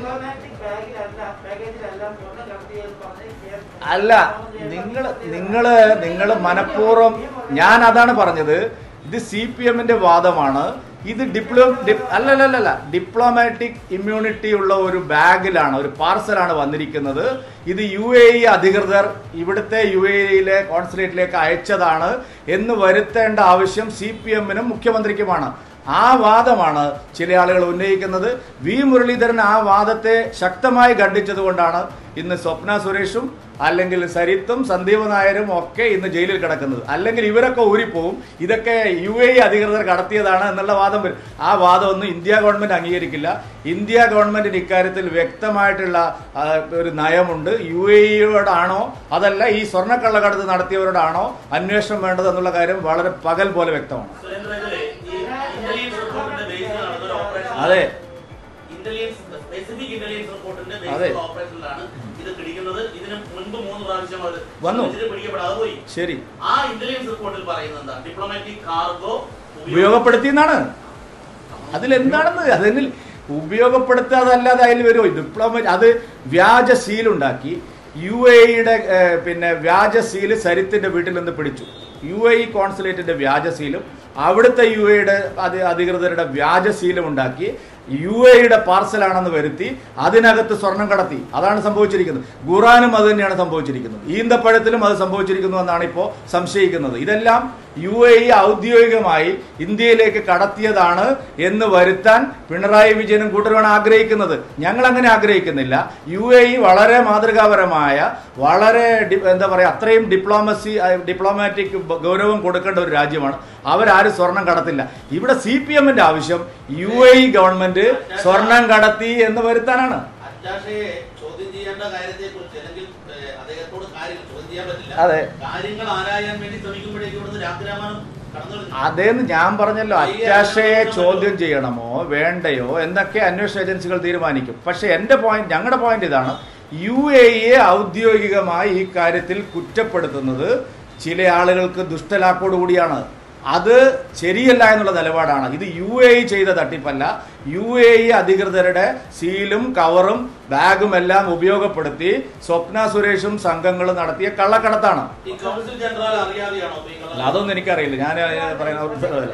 അല്ല നിങ്ങൾ നിങ്ങൾ നിങ്ങൾ മനഃപൂർവ്വം ഞാൻ അതാണ് പറഞ്ഞത് ഇത് സി പി എമ്മിന്റെ വാദമാണ് ഇത് ഡിപ്ലോ ഡി- അല്ലല്ലല്ല ഡിപ്ലോമാറ്റിക് ഇമ്മ്യൂണിറ്റി ഉള്ള ഒരു ബാഗിലാണ് ഒരു പാർസലാണ് വന്നിരിക്കുന്നത് ഇത് യു എ ഇ അധികൃതർ ഇവിടുത്തെ യു എ ഇയിലെ കോൺസുലേറ്റിലേക്ക് അയച്ചതാണ് എന്ന് വരുത്തേണ്ട ആവശ്യം സി പി എമ്മിനും മുഖ്യമന്ത്രിക്കുമാണ് ആ വാദമാണ് ചില ആളുകൾ ഉന്നയിക്കുന്നത് വി മുരളീധരൻ ആ വാദത്തെ ശക്തമായി ഖണ്ഡിച്ചത് കൊണ്ടാണ് ഇന്ന് സ്വപ്ന സുരേഷും അല്ലെങ്കിൽ സരിത്തും സന്ദീപ് നായരും ഒക്കെ ഇന്ന് ജയിലിൽ കിടക്കുന്നത് അല്ലെങ്കിൽ ഇവരൊക്കെ ഊരിപ്പോവും ഇതൊക്കെ യു എ അധികൃതർ കടത്തിയതാണ് എന്നുള്ള വാദം വരും ആ വാദമൊന്നും ഇന്ത്യ ഗവൺമെന്റ് അംഗീകരിക്കില്ല ഇന്ത്യ ഗവൺമെന്റിന് ഇക്കാര്യത്തിൽ വ്യക്തമായിട്ടുള്ള ആ, ഒരു നയമുണ്ട് യു എ ഇയോടാണോ അതല്ല ഈ സ്വർണ്ണക്കള്ളക്കടത്ത് നടത്തിയവരോടാണോ അന്വേഷണം വേണ്ടത് എന്നുള്ള കാര്യം വളരെ പകൽ പോലെ വ്യക്തമാണ് സുരേന്ദ്ര ഇതിലെ ഈ ഇന്റലിജൻസ് റിപ്പോർട്ടിന്റെ ബേസിൽ നടന്നൊരു ഓപ്പറേഷൻ അതെ ഇന്റലിജൻസ് സ്പെസിഫിക് ഇന്റലിജൻസ് റിപ്പോർട്ടിന്റെ അതെ. ബേസിലുള്ള ഓപ്പറേഷനിലാണ് ഇത് പിടിക്കുന്നത് ഇതിന് മുൻപ് മൂന്ന് പ്രാവശ്യം അത് വന്നു. ഇതിന് പിടിക്കപ്പെടാതെ പോയി ശരി ആ ഇന്റലിജൻസ് റിപ്പോർട്ടിൽ പറയുന്നത് എന്താ ഡിപ്ലോമാറ്റിക് കാർഗോ ഉപയോഗപ്പെടുത്തിയെന്നാണ് അതിലെന്താണെന്ന് അതിൽ ഉപയോഗപ്പെടുത്താതല്ലാതെ അതിൽ വരുമോ ഡിപ്ലോമറ്റ് അത് വ്യാജ സീലുണ്ടാക്കി യു എയുടെ പിന്നെ വ്യാജ സീല് സരിത്തിന്റെ വീട്ടിൽ നിന്ന് പിടിച്ചു യു എ ഇ കോൺസുലേറ്റിന്റെ വ്യാജ സീലും അവിടുത്തെ യു എയുടെ അധികൃതരുടെ വ്യാജ സീലും ഉണ്ടാക്കി യു എയുടെ പാർസലാണെന്ന് വരുത്തി അതിനകത്ത് സ്വർണം കടത്തി അതാണ് സംഭവിച്ചിരിക്കുന്നത് ഖുറാനും അത് തന്നെയാണ് സംഭവിച്ചിരിക്കുന്നത് ഈന്തപ്പഴത്തിലും അത് സംഭവിച്ചിരിക്കുന്നു എന്നാണ് ഇപ്പോൾ സംശയിക്കുന്നത് ഇതെല്ലാം യു എ ഇ ഔദ്യോഗികമായി ഇന്ത്യയിലേക്ക് കടത്തിയതാണ് എന്ന് വരുത്താൻ പിണറായി വിജയനും കൂട്ടരുമാണ് ആഗ്രഹിക്കുന്നത് ഞങ്ങൾ അങ്ങനെ ആഗ്രഹിക്കുന്നില്ല യു എ ഇ വളരെ മാതൃകാപരമായ വളരെ ഡി- എന്താ പറയുക അത്രയും ഡിപ്ലോമസി ഡിപ്ലോമാറ്റിക് ഗൗരവം കൊടുക്കേണ്ട ഒരു രാജ്യമാണ് അവരാരും സ്വർണം കടത്തില്ല ഇവിടെ സി പി എമ്മിന്റെ ആവശ്യം യു എ ഇ ഗവൺമെന്റ് സ്വർണം കടത്തി എന്ന് വരുത്താനാണ് അറ്റാഷയെ ചോദ്യം ചെയ്യേണ്ട കാര്യത്തെ കുറിച്ച് അല്ലെങ്കിൽ ഏഹ്, അദ്ദേഹത്തോട് കാര്യം ചോദ്യം ചെയ്യാൻ പറ്റില്ല അതെ. കാര്യങ്ങൾ ആരായാൻ വേണ്ടി ശ്രമിക്കുമ്പോഴേക്കും ഇവിടുന്ന് രാത്രിരാമാനം കടന്നു വരുന്നു. അതേന്ന് ഞാൻ പറഞ്ഞല്ലോ അറ്റാഷയെ ചോദ്യം ചെയ്യണമോ വേണ്ടയോ എന്നൊക്കെ അന്വേഷണ ഏജൻസികൾ തീരുമാനിക്കും പക്ഷെ എൻ്റെ പോയിന്റ് ഞങ്ങളുടെ പോയിന്റ് ഇതാണ് യു എ ഇയെ ഔദ്യോഗികമായി ഈ കാര്യത്തിൽ കുറ്റപ്പെടുത്തുന്നത് ചില ആളുകൾക്ക് ദുഷ്ടലാക്കോട് കൂടിയാണ് അത് ശരിയല്ല എന്നുള്ള നിലപാടാണ് ഇത് യു എ ഇ ചെയ്ത തട്ടിപ്പല്ല യു എ ഇ അധികൃതരുടെ സീലും കവറും ബാഗും എല്ലാം ഉപയോഗപ്പെടുത്തി സ്വപ്ന സുരേഷും സംഘങ്ങളും നടത്തിയ കള്ളക്കടത്താണ് ഈ കൗൺസിൽ ജനറൽ അറിയാതെയാണോ ഇപ്പൊ ഈ അല്ല, കള്ളക്കടത്ത്? അതൊന്നും എനിക്കറിയില്ല ഞാൻ പറയുന്ന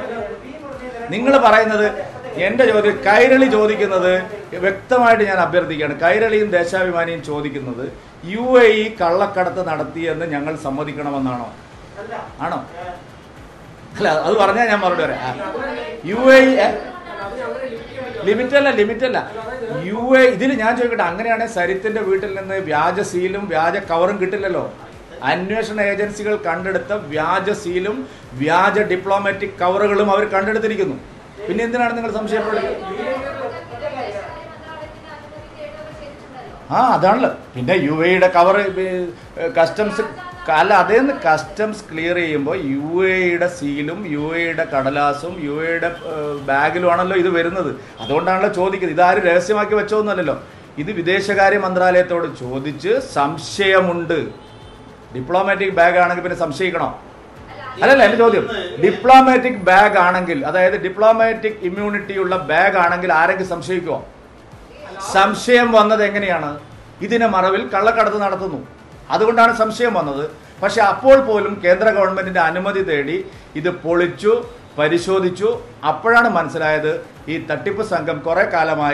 നിങ്ങൾ പറയുന്നത് എൻ്റെ ചോദ്യം കൈരളി ചോദിക്കുന്നത് വ്യക്തമായിട്ട് ഞാൻ അഭ്യർത്ഥിക്കുകയാണ് കൈരളിയും ദേശാഭിമാനിയും ചോദിക്കുന്നത് യു എ ഇ കള്ളക്കടത്ത് നടത്തിയെന്ന് ഞങ്ങൾ സമ്മതിക്കണമെന്നാണോ ആണോ അല്ല അത് പറഞ്ഞാൽ ഞാൻ മറുപടി പറയാം യു എ ലിമിറ്റ് അല്ല ലിമിറ്റ് അല്ല യു എ ഇതിൽ ഞാൻ ചോദിക്കട്ടെ അങ്ങനെയാണെങ്കിൽ സരിത്തിന്റെ വീട്ടിൽ നിന്ന് വ്യാജ സീലും വ്യാജ കവറും കിട്ടില്ലല്ലോ അന്വേഷണ ഏജൻസികൾ കണ്ടെടുത്ത വ്യാജ സീലും വ്യാജ ഡിപ്ലോമാറ്റിക് കവറുകളും അവർ കണ്ടെടുത്തിരിക്കുന്നു പിന്നെ എന്തിനാണ് നിങ്ങൾ സംശയപ്പെടുന്നത് ആ അതാണല്ലോ പിന്നെ യു എയുടെ കവർ കസ്റ്റംസ് അല്ല അതേന്ന് കസ്റ്റംസ് ക്ലിയർ ചെയ്യുമ്പോൾ യു എയുടെ സീലും യു എയുടെ കടലാസും യു എയുടെ ബാഗിലുമാണല്ലോ ഇത് വരുന്നത് അതുകൊണ്ടാണല്ലോ ചോദിക്കുന്നത് ഇതാരും രഹസ്യമാക്കി വെച്ചോന്നല്ലല്ലോ ഇത് വിദേശകാര്യ മന്ത്രാലയത്തോട് ചോദിച്ച് സംശയമുണ്ട് ഡിപ്ലോമാറ്റിക് ബാഗ് ആണെങ്കിൽ പിന്നെ സംശയിക്കണോ അല്ലല്ല എന്റെ ചോദ്യം ഡിപ്ലോമാറ്റിക് ബാഗ് ആണെങ്കിൽ അതായത് ഡിപ്ലോമാറ്റിക് ഇമ്മ്യൂണിറ്റി ഉള്ള ബാഗ് ആണെങ്കിൽ ആരെങ്കിലും സംശയിക്കുമോ സംശയം വന്നത് എങ്ങനെയാണ് ഇതിന് മറവിൽ കള്ളക്കടത്ത് നടത്തുന്നു അതുകൊണ്ടാണ് സംശയം വന്നത് പക്ഷെ അപ്പോൾ പോലും കേന്ദ്ര ഗവൺമെന്റിന്റെ അനുമതി തേടി ഇത് പൊളിച്ചു പരിശോധിച്ചു അപ്പോഴാണ് മനസ്സിലായത് ഈ തട്ടിപ്പ് സംഘം കുറെ കാലമായി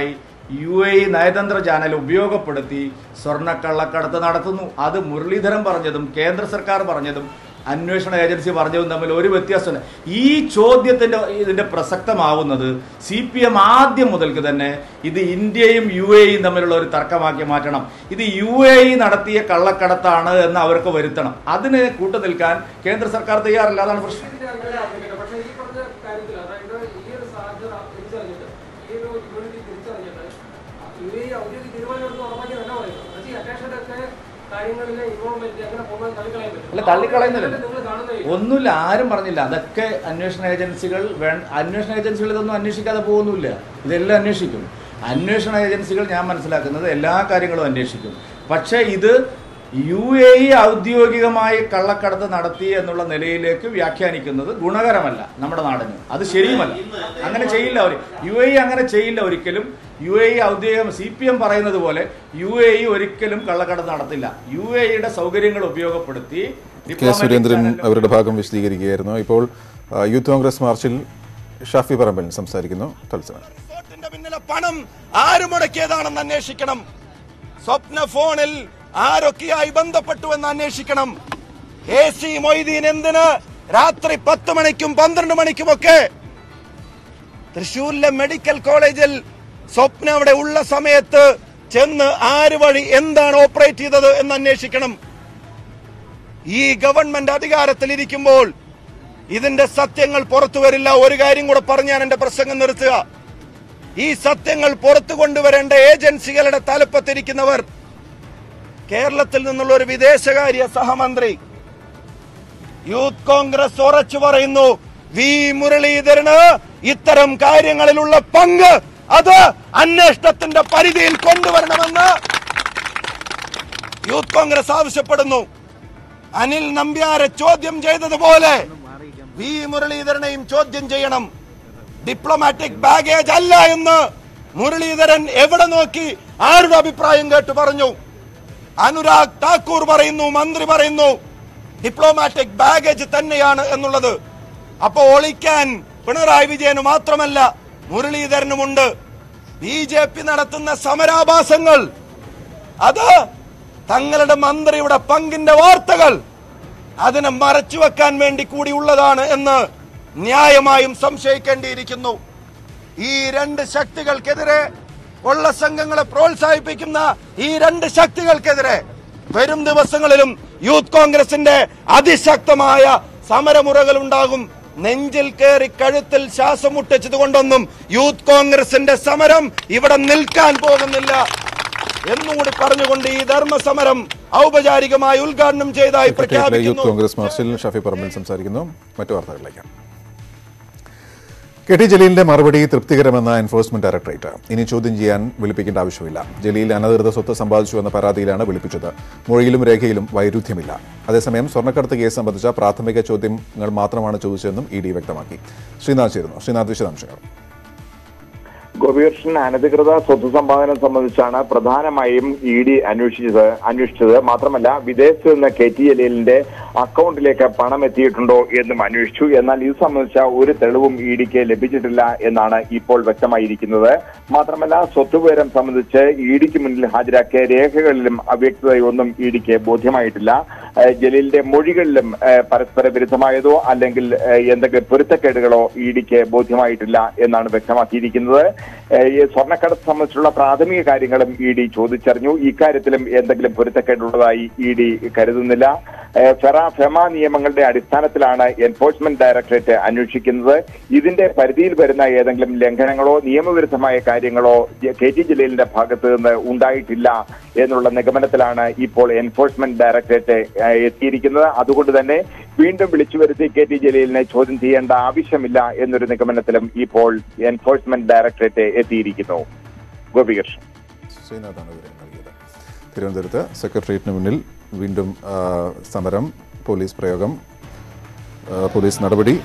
യു എ ഇ നയതന്ത്ര ചാനൽ ഉപയോഗപ്പെടുത്തി സ്വർണ്ണക്കള്ളക്കടത്ത് നടത്തുന്നു അത് മുരളീധരൻ പറഞ്ഞതും കേന്ദ്ര സർക്കാർ പറഞ്ഞതും അന്വേഷണ ഏജൻസി പറഞ്ഞതും തമ്മിൽ ഒരു വ്യത്യാസമില്ല ഈ ചോദ്യത്തിന്റെ ഇതിന്റെ പ്രസക്തമാവുന്നത് സി പി എം ആദ്യം മുതൽക്ക് തന്നെ ഇത് ഇന്ത്യയും യു എ ഇയും തമ്മിലുള്ള ഒരു തർക്കമാക്കി മാറ്റണം ഇത് യു എ ഇ നടത്തിയ കള്ളക്കടത്താണ് എന്ന് അവർക്ക് വരുത്തണം അതിന് കൂട്ടു നിൽക്കാൻ കേന്ദ്ര സർക്കാർ തയ്യാറല്ല അതാണ് പ്രശ്നം പക്ഷേ ഈ പറഞ്ഞ കാര്യത്തിൽ അതായത് ഈ ഒരു സാധ്യത തിരിച്ചറിഞ്ഞിട്ട് ഈ ഒരു ഇമ്മ്യൂണിറ്റി തിരിച്ചറിഞ്ഞിട്ട് യു എ ഔദ്യോഗിക തീരുമാനം എടുത്ത് ഉറപ്പാക്കിയതല്ല പറയുന്നത് അത് ഈ അറ്റാഷന്റെ ഒക്കെ കാര്യങ്ങളിലെ ഇൻവോൾവ്മെന്റ് എങ്ങനെ പോകുന്നത് തള്ളിക്കളയാൻ പറ്റും അല്ല തള്ളിക്കളയുന്നില്ല നിങ്ങൾ കാണുന്നില്ല ഒന്നുമില്ല ആരും പറഞ്ഞില്ല അതൊക്കെ അന്വേഷണ ഏജൻസികൾ വേ അന്വേഷണ ഏജൻസികൾ ഇതൊന്നും അന്വേഷിക്കാതെ പോകുന്നില്ല ഇതെല്ലാം അന്വേഷിക്കും അന്വേഷണ ഏജൻസികൾ ഞാൻ മനസ്സിലാക്കുന്നത് എല്ലാ കാര്യങ്ങളും അന്വേഷിക്കും പക്ഷേ ഇത് യു എ ഇ ഔദ്യോഗികമായി കള്ളക്കടത്ത് നടത്തി എന്നുള്ള നിലയിലേക്ക് വ്യാഖ്യാനിക്കുന്നത് ഗുണകരമല്ല നമ്മുടെ നാടിന് അത് ശരിയുമല്ല അങ്ങനെ ചെയ്യില്ല അവർ യു എ ഇ അങ്ങനെ ചെയ്യില്ല ഒരിക്കലും യു എ ഇ ഔദ്യോഗികം സി പി എം പറയുന്നത് പോലെ യു എ ഇ ഒരിക്കലും കള്ളക്കടത്ത് നടത്തില്ല യു എ ഇയുടെ സൗകര്യങ്ങൾ ഉപയോഗപ്പെടുത്തി കെ diplomatic സുരേന്ദ്രൻ channel- അവരുടെ ഭാഗം വിശദീകരിക്കുകയായിരുന്നു ഇപ്പോൾ ആ, യൂത്ത് കോൺഗ്രസ് മാർച്ചിൽ ഷാഫി പറമ്പൻ സംസാരിക്കുന്നു തത്സമയം റിസോർട്ടിന്റെ പിന്നിലെ പണം ആര് മുടക്കിയതാണെന്ന് അന്വേഷിക്കണം സ്വപ്ന ഫോണിൽ ആരൊക്കെയായി ബന്ധപ്പെട്ടു എന്ന് അന്വേഷിക്കണം എ സി മൊയ്തീൻ എന്തിന് രാത്രി പത്ത് മണിക്കും പന്ത്രണ്ട് മണിക്കുമൊക്കെ തൃശൂരിലെ മെഡിക്കൽ കോളേജിൽ സ്വപ്ന അവിടെ ഉള്ള സമയത്ത് ചെന്ന് ആര് വഴി എന്താണ് ഓപ്പറേറ്റ് ചെയ്തത് എന്ന് അന്വേഷിക്കണം ഈ ഗവൺമെന്റ് അധികാരത്തിലിരിക്കുമ്പോൾ ഇതിന്റെ സത്യങ്ങൾ പുറത്തു വരില്ല ഒരു കാര്യം കൂടെ പറഞ്ഞ് ഞാൻ എന്റെ പ്രസംഗം നിർത്തുക ഈ സത്യങ്ങൾ പുറത്തു കൊണ്ടുവരേണ്ട ഏജൻസികളുടെ തലപ്പത്തിരിക്കുന്നവർ കേരളത്തിൽ നിന്നുള്ള ഒരു വിദേശകാര്യ സഹമന്ത്രി യൂത്ത് കോൺഗ്രസ് ഉറച്ചു പറയുന്നു വി മുരളീധരന് ഇത്തരം കാര്യങ്ങളിലുള്ള പങ്ക് അത് അന്വേഷണത്തിന്റെ പരിധിയിൽ കൊണ്ടുവരണമെന്ന് യൂത്ത് കോൺഗ്രസ് ആവശ്യപ്പെടുന്നു അനിൽ നമ്പ്യാരെ ചോദ്യം ചെയ്തതുപോലെ വി മുരളീധരനെയും ചോദ്യം ചെയ്യണം ഡിപ്ലോമാറ്റിക് ബാഗേജ് അല്ല എന്ന് മുരളീധരൻ എവിടെ നോക്കി ആരുടെ അഭിപ്രായം കേട്ട് പറഞ്ഞു അനുരാഗ് ഠാക്കൂർ പറയുന്നു മന്ത്രി പറയുന്നു ഡിപ്ലോമാറ്റിക് ബാഗേജ് തന്നെയാണ് എന്നുള്ളത് അപ്പൊ ഒളിക്കാൻ പിണറായി വിജയന് മാത്രമല്ല മുരളീധരനുമുണ്ട് ബി ജെ പി നടത്തുന്ന സമരാഭാസങ്ങൾ അത് തങ്ങളുടെ മന്ത്രിയുടെ പങ്കിന്റെ വാർത്തകൾ അതിനെ മറച്ചു വെക്കാൻ വേണ്ടി കൂടി ഉള്ളതാണ് എന്ന് ന്യായമായും സംശയിക്കേണ്ടിയിരിക്കുന്നു ഈ രണ്ട് ശക്തികൾക്കെതിരെ കൊള്ള സംഘങ്ങളെ പ്രോത്സാഹിപ്പിക്കുന്ന ഈ രണ്ട് ശക്തികൾക്കെതിരെ വരും ദിവസങ്ങളിലും യൂത്ത് കോൺഗ്രസിന്റെ അതിശക്തമായ സമരമുറകൾ ഉണ്ടാകും നെഞ്ചിൽ കയറി കഴുത്തിൽ ശ്വാസം മുട്ടിച്ചത് കൊണ്ടൊന്നും യൂത്ത് കോൺഗ്രസിന്റെ സമരം ഇവിടെ നിൽക്കാൻ പോകുന്നില്ല എന്നുകൂടി പറഞ്ഞുകൊണ്ട് ഈ ധർമ്മസമരം ഔപചാരികമായി ഉദ്ഘാടനം ചെയ്തതായി സെക്രട്ടേറിയറ്റിലെ യൂത്ത് പ്രഖ്യാപിക്കുന്നു കോൺഗ്രസ് മാർച്ചിൽ ഷാഫി പറമ്പിൽ സംസാരിക്കുന്നു മറ്റു വാർത്തകളിലേക്ക് കെ ടി ജലീലിന്റെ മറുപടി തൃപ്തികരമെന്ന എൻഫോഴ്സ്മെന്റ് ഡയറക്ടറേറ്റ് ഇനി ചോദ്യം ചെയ്യാൻ വിളിപ്പിക്കേണ്ട ആവശ്യമില്ല ജലീൽ അനധികൃത സ്വത്ത് സമ്പാദിച്ചു എന്ന പരാതിയിലാണ് വിളിപ്പിച്ചത് മൊഴിയിലും രേഖയിലും വൈരുദ്ധ്യമില്ല അതേസമയം സ്വർണ്ണക്കടത്ത് കേസ് സംബന്ധിച്ച പ്രാഥമിക ചോദ്യങ്ങൾ മാത്രമാണ് ചോദിച്ചതെന്നും ഇ ഡി വ്യക്തമാക്കി ശ്രീനാഥ് ചേരുന്നു ശ്രീനാഥ് വിശദാംശങ്ങൾ ഗോപികൃഷ്ണൻ അനധികൃത സ്വത്ത് സമ്പാദനം സംബന്ധിച്ചാണ് പ്രധാനമായും ഇ ഡി അന്വേഷിച്ചത് അന്വേഷിച്ചത് മാത്രമല്ല വിദേശത്ത് നിന്ന് കെ ടി ജലീലിന്റെ അക്കൗണ്ടിലേക്ക് പണം എത്തിയിട്ടുണ്ടോ എന്നും അന്വേഷിച്ചു എന്നാൽ ഇത് സംബന്ധിച്ച ഒരു തെളിവും ഇ ഡിക്ക് ലഭിച്ചിട്ടില്ല എന്നാണ് ഇപ്പോൾ വ്യക്തമായിരിക്കുന്നത് മാത്രമല്ല സ്വത്ത് വിവരം സംബന്ധിച്ച് ഇ ഡിക്ക് മുന്നിൽ ഹാജരാക്കിയ രേഖകളിലും അവ്യക്തതയൊന്നും ഇ ഡിക്ക് ബോധ്യമായിട്ടില്ല ഏഹ് ജലീലിന്റെ മൊഴികളിലും ഏഹ് പരസ്പര വിരുദ്ധമായതോ അല്ലെങ്കിൽ ഏഹ് എന്തെങ്കിലും പൊരുത്തക്കേടുകളോ ഇ ഡിക്ക് ബോധ്യമായിട്ടില്ല എന്നാണ് വ്യക്തമാക്കിയിരിക്കുന്നത് ഏഹ് ഈ സ്വർണ്ണക്കടത്ത് സംബന്ധിച്ചുള്ള പ്രാഥമിക കാര്യങ്ങളും ഇ ഡി ചോദിച്ചറിഞ്ഞു ഇക്കാര്യത്തിലും എന്തെങ്കിലും പൊരുത്തക്കേടുള്ളതായി ഇ ഡി കരുതുന്നില്ല ഏഹ് ഫെറ ഫെമ നിയമങ്ങളുടെ അടിസ്ഥാനത്തിലാണ് എൻഫോഴ്സ്മെന്റ് ഡയറക്ടറേറ്റ് അന്വേഷിക്കുന്നത് ഇതിന്റെ പരിധിയിൽ വരുന്ന ഏതെങ്കിലും ലംഘനങ്ങളോ നിയമവിരുദ്ധമായ കാര്യങ്ങളോ ജെ- കെ ടി ജലീലിന്റെ ഭാഗത്ത് നിന്ന് ഉണ്ടായിട്ടില്ല എന്നുള്ള നിഗമനത്തിലാണ് ഇപ്പോൾ എൻഫോഴ്സ്മെന്റ് ഡയറക്ടറേറ്റ് ഏഹ് എത്തിയിരിക്കുന്നത് അതുകൊണ്ട് തന്നെ വീണ്ടും വിളിച്ചു വരുത്തി കെ ടി ജലീലിനെ ചോദ്യം ചെയ്യേണ്ട ആവശ്യമില്ല എന്നൊരു നിഗമനത്തിലും ഇപ്പോൾ എൻഫോഴ്സ്മെന്റ് ഡയറക്ടറേറ്റ് എത്തിയിരിക്കുന്നു ഗോപികൃഷ്ണൻ ശ്രീനാഥാണ് വിവരം നൽകിയത് തിരുവനന്തപുരത്ത് സെക്രട്ടേറിയറ്റിന് മുന്നിൽ വീണ്ടും ആ, സമരം പോലീസ് പ്രയോഗം ആ, പോലീസ് നടപടി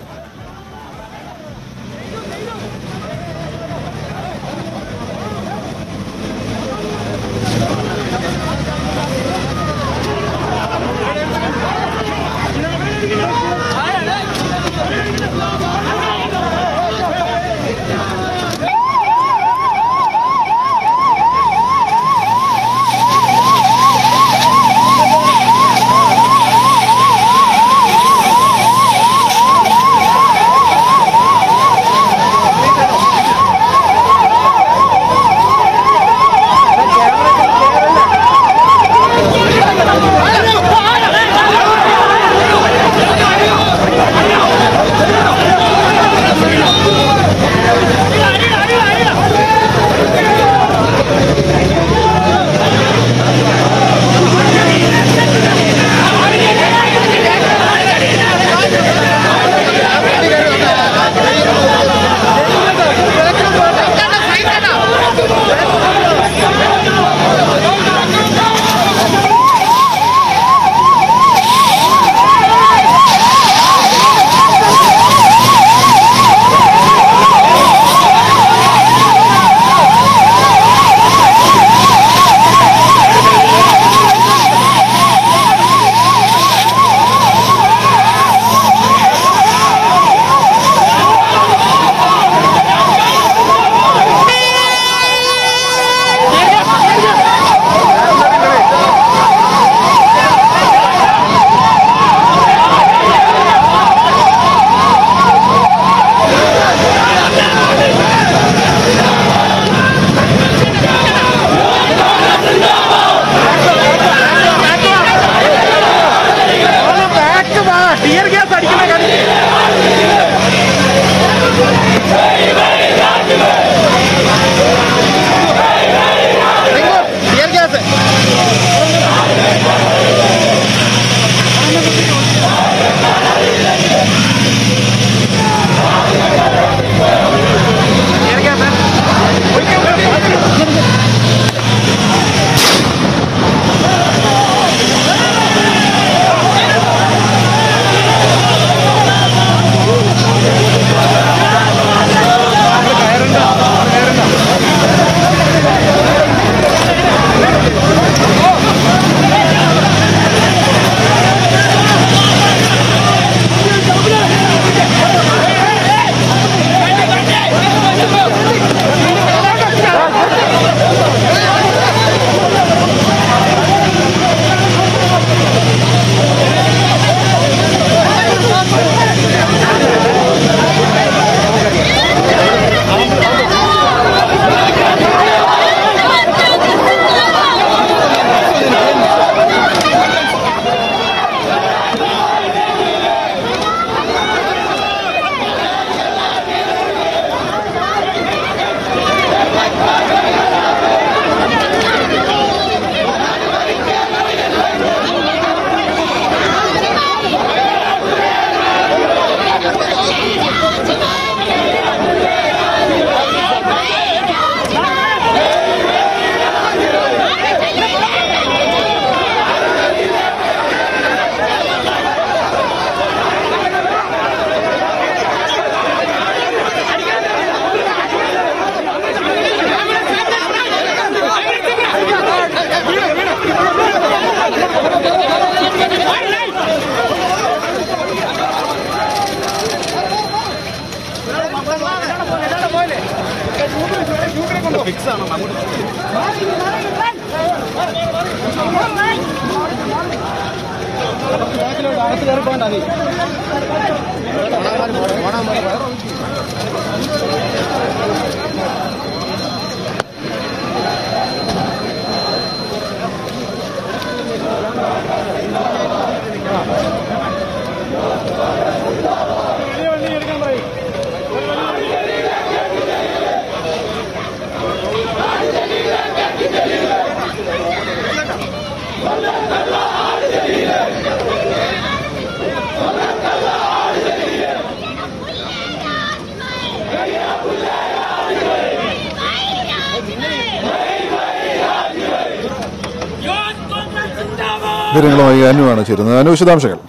വിവരങ്ങളുമായി അനുവാണ് ചേരുന്നത് അനു വിശദാംശങ്ങൾ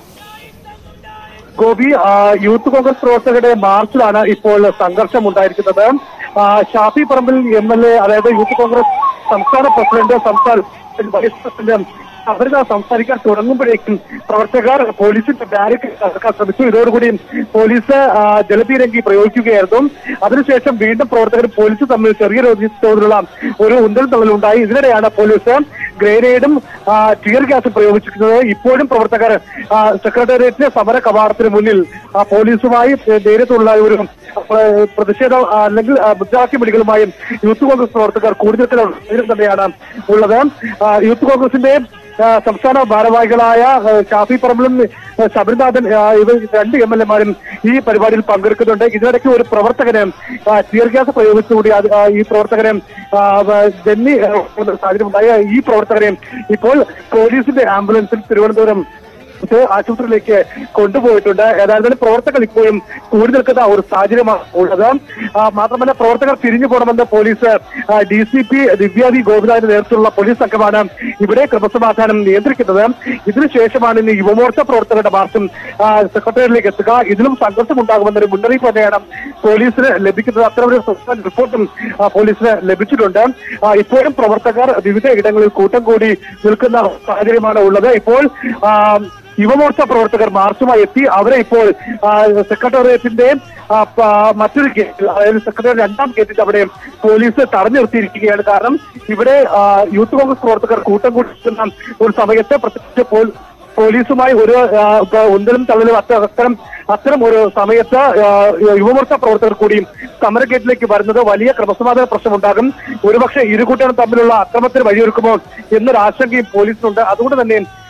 ഗോപി ആ, യൂത്ത് കോൺഗ്രസ് പ്രവർത്തകരുടെ മാർച്ചിലാണ് ഇപ്പോൾ സംഘർഷം ഉണ്ടായിരിക്കുന്നത് ആ, Shafi Parambil M L A അതായത് യൂത്ത് കോൺഗ്രസ് സംസ്ഥാന പ്രസിഡന്റ് സംസ്ഥാന വൈസ് പ്രസിഡന്റ് അവരിത് സംസാരിക്കാൻ തുടങ്ങുമ്പോഴേക്കും പ്രവർത്തകർ പോലീസിന്റെ ബാരിക്കേഡ് തകർക്കാൻ ശ്രമിച്ചു ഇതോടുകൂടി പോലീസ് ആ, ജലപീരങ്കി പ്രയോഗിക്കുകയായിരുന്നു അതിനുശേഷം വീണ്ടും പ്രവർത്തകർ പോലീസ് തമ്മിൽ ചെറിയ തോതിലുള്ള ഒരു ഉന്തൽ തള്ളലുണ്ടായി ഇതിനിടെയാണ് പോലീസ് ഗ്രേനേഡും ആ, ടിയർ ഗ്യാസും പ്രയോഗിച്ചിരിക്കുന്നത് ഇപ്പോഴും പ്രവർത്തകർ ആ, സെക്രട്ടേറിയറ്റിലെ സമര കവാടത്തിന് മുന്നിൽ ആ, പോലീസുമായി നേരിട്ടുള്ള ഒരു ആ, പ്രതിഷേധം ആ, അല്ലെങ്കിൽ ആ, മുദ്രാവാക്യ വിളികളുമായും യൂത്ത് കോൺഗ്രസ് പ്രവർത്തകർ കൂടുതൽ തന്നെയാണ് ഉള്ളത് ആ, യൂത്ത് കോൺഗ്രസിന്റെ ആ, സംസ്ഥാന ഭാരവാഹികളായ ആ, ഷാഫി പറമ്പിലും ആ, ശബരിനാഥൻ ആ, ഇവർ രണ്ട് എം എൽ എമാരും ഈ പരിപാടിയിൽ പങ്കെടുക്കുന്നുണ്ട് ഇതിനിടയ്ക്ക് ഒരു പ്രവർത്തകന് ആ, ടിയർ ഗ്യാസ് പ്രയോഗിച്ചുകൂടി അത് ആ, ഈ പ്രവർത്തകനെ ആ, വ- ജന്നി ആ, ഒരു സാഹചര്യം ഉണ്ടായ ഈ പ്രവർത്തകനെ ഇപ്പോൾ പോലീസിന്റെ ആംബുലൻസിൽ തിരുവനന്തപുരം ഇത് ആശുപത്രിയിലേക്ക് കൊണ്ടുപോയിട്ടുണ്ട് ഏതായാലും പ്രവർത്തകർ ഇപ്പോഴും കൂടി നിൽക്കുന്ന ഒരു സാഹചര്യമാണ് ഉള്ളത് ആ, മാത്രമല്ല പ്രവർത്തകർ തിരിഞ്ഞു പോകണമെന്ന് പോലീസ് ഡി സി പി ദിവ്യാദി ഗോപിനാഥിന്റെ നേതൃത്വത്തിലുള്ള പോലീസ് സംഘമാണ് ഇവിടെ ക്രമസമാധാനം നിയന്ത്രിക്കുന്നത് ഇതിനുശേഷമാണ് ഇന്ന് യുവമോർച്ച പ്രവർത്തകരുടെ മാർച്ചും ആ, സെക്രട്ടേറിയറ്റിലേക്ക് എത്തുക ഇതിലും സംഘർഷം ഉണ്ടാകുമെന്നൊരു മുന്നറിയിപ്പ് തന്നെയാണ് പോലീസിന് ലഭിക്കുന്നത് അത്തരമൊരു സസ്പെൻഡ് റിപ്പോർട്ടും ആ, പോലീസിന് ലഭിച്ചിട്ടുണ്ട് ആ, ഇപ്പോഴും പ്രവർത്തകർ വിവിധ ഇടങ്ങളിൽ കൂട്ടം കൂടി നിൽക്കുന്ന സാഹചര്യമാണ് ഉള്ളത് ഇപ്പോൾ ആ, യുവമോർച്ച പ്രവർത്തകർ മാർച്ചുമായി എത്തി അവരെ ഇപ്പോൾ ആ, സെക്രട്ടേറിയറ്റിന്റെ ആ, പ- മറ്റൊരു ഗേറ്റിൽ അതായത് സെക്രട്ടേറിയറ്റ് രണ്ടാം ഗേറ്റിൽ അവിടെ പോലീസ് തടഞ്ഞു നിർത്തിയിരിക്കുകയാണ് കാരണം ഇവിടെ ആ, യൂത്ത് കോൺഗ്രസ് പ്രവർത്തകർ കൂട്ടം കൂടി നിൽക്കുന്ന ഒരു സമയത്ത് പ്രത്യേകിച്ച് പോൽ- പോലീസുമായി ഒരു ആ, പ- ഉന്തലും തള്ളലും അത്ത- അത്തരം അത്തരം ഒരു സമയത്ത് ആ, യുവമോർച്ച പ്രവർത്തകർ കൂടിയും സമരഗേറ്റിലേക്ക് വരുന്നത് വലിയ ക്രമസമാധാന പ്രശ്നമുണ്ടാകും ഒരുപക്ഷെ ഇരുകൂട്ടരും തമ്മിലുള്ള അക്രമത്തിന് വഴിയൊരുക്കുമോ എന്നൊരു ആശങ്കയും പോലീസിനുണ്ട് അതുകൊണ്ട് തന്നെ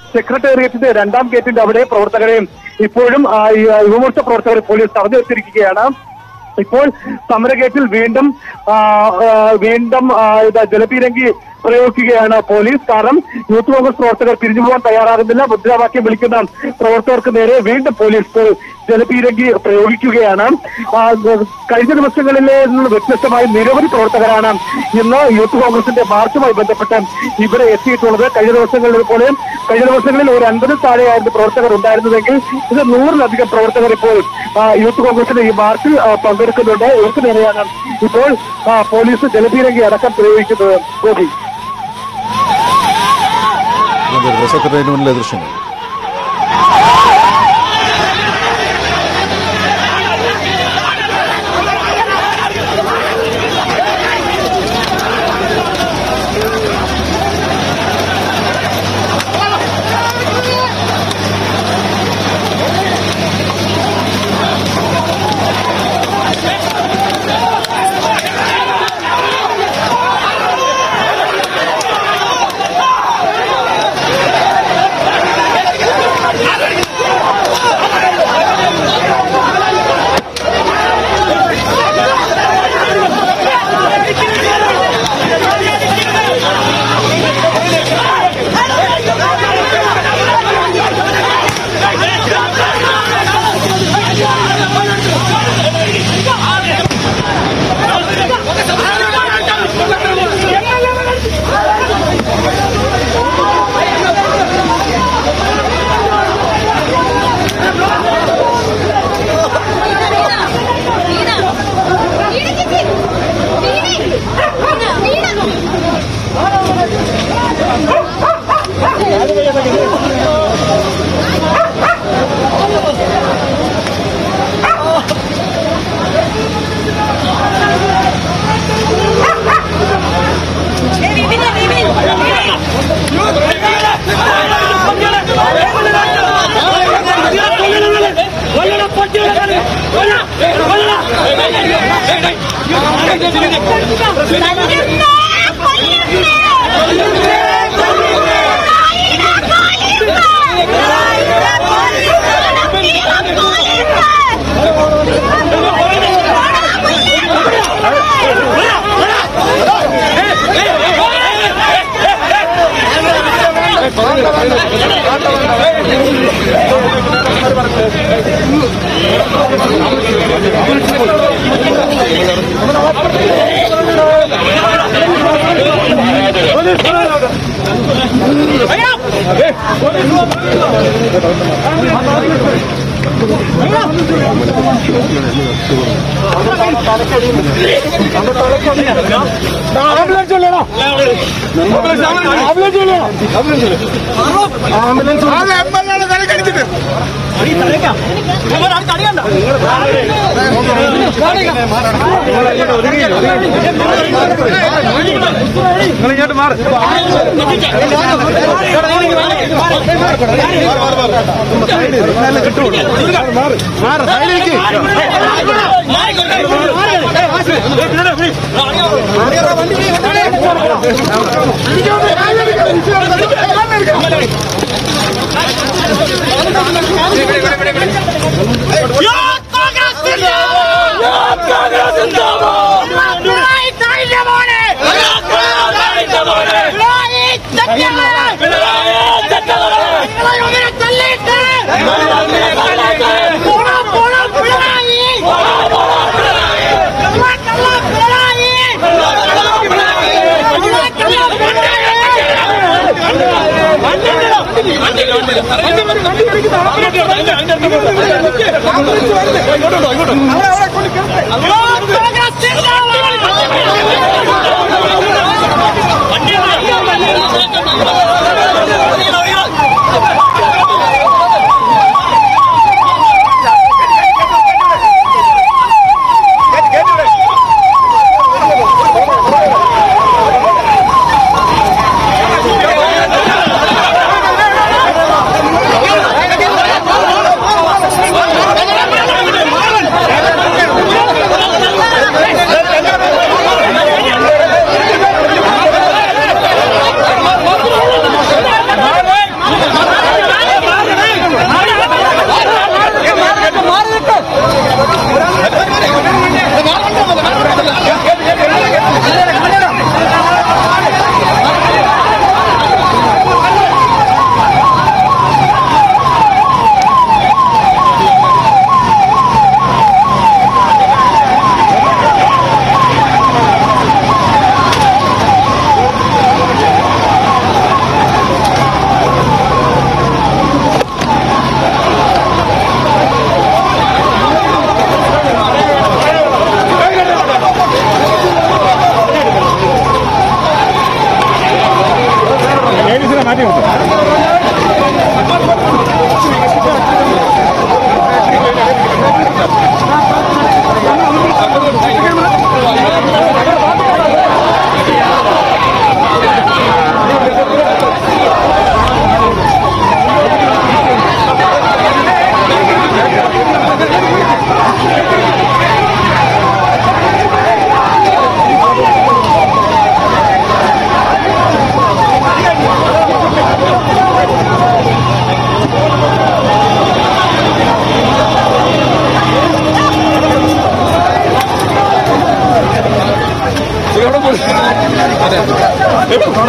സെക്രട്ടേറിയറ്റിന്റെ രണ്ടാം ഗേറ്റിന്റെ അവിടെ പ്രവർത്തകരെയും ഇപ്പോഴും ആ, ഈ, ആ, യുവമോർച്ച പ്രവർത്തകരെ പോലീസ് തടഞ്ഞു വെച്ചിരിക്കുകയാണ് ഇപ്പോൾ സമരഗേറ്റിൽ വീണ്ടും ആ, ആ, വീണ്ടും ആ, ഇത് ജലപീരങ്കി പ്രയോഗിക്കുകയാണ് പോലീസ് കാരണം യൂത്ത് കോൺഗ്രസ് പ്രവർത്തകർ പിരിഞ്ഞു പോകാൻ തയ്യാറാകുന്നില്ല മുദ്രാവാക്യം വിളിക്കുന്ന പ്രവർത്തകർക്ക് നേരെ വീണ്ടും പോലീസ് ഇപ്പോൾ ജലപീരങ്കി പ്രയോഗിക്കുകയാണ് ആ, കഴിഞ്ഞ ദിവസങ്ങളിലെ നിന്ന് വ്യത്യസ്തമായി നിരവധി പ്രവർത്തകരാണ് ഇന്ന് യൂത്ത് കോൺഗ്രസിന്റെ മാർച്ചുമായി ബന്ധപ്പെട്ട് ഇവിടെ എത്തിയിട്ടുള്ളത് കഴിഞ്ഞ ദിവസങ്ങളിൽ പോലെ കഴിഞ്ഞ ദിവസങ്ങളിൽ ഒരു അൻപതിൽ താഴെയായിരുന്നു പ്രവർത്തകർ ഉണ്ടായിരുന്നതെങ്കിൽ ഇത് നൂറിലധികം പ്രവർത്തകർ ഇപ്പോൾ ആ, യൂത്ത് കോൺഗ്രസിന്റെ ഈ മാർച്ചിൽ ആ, പങ്കെടുക്കുന്നുണ്ട് ഇവർക്ക് നേരെയാണ് ഇപ്പോൾ ആ, പോലീസ് ജലപീരങ്കി അടക്കം പ്രയോഗിക്കുന്നത് ഗോപി സെക്രട്ടേറിയറ്റ് മുന്നിലെ ദൃശ്യങ്ങൾ ¡Vamos!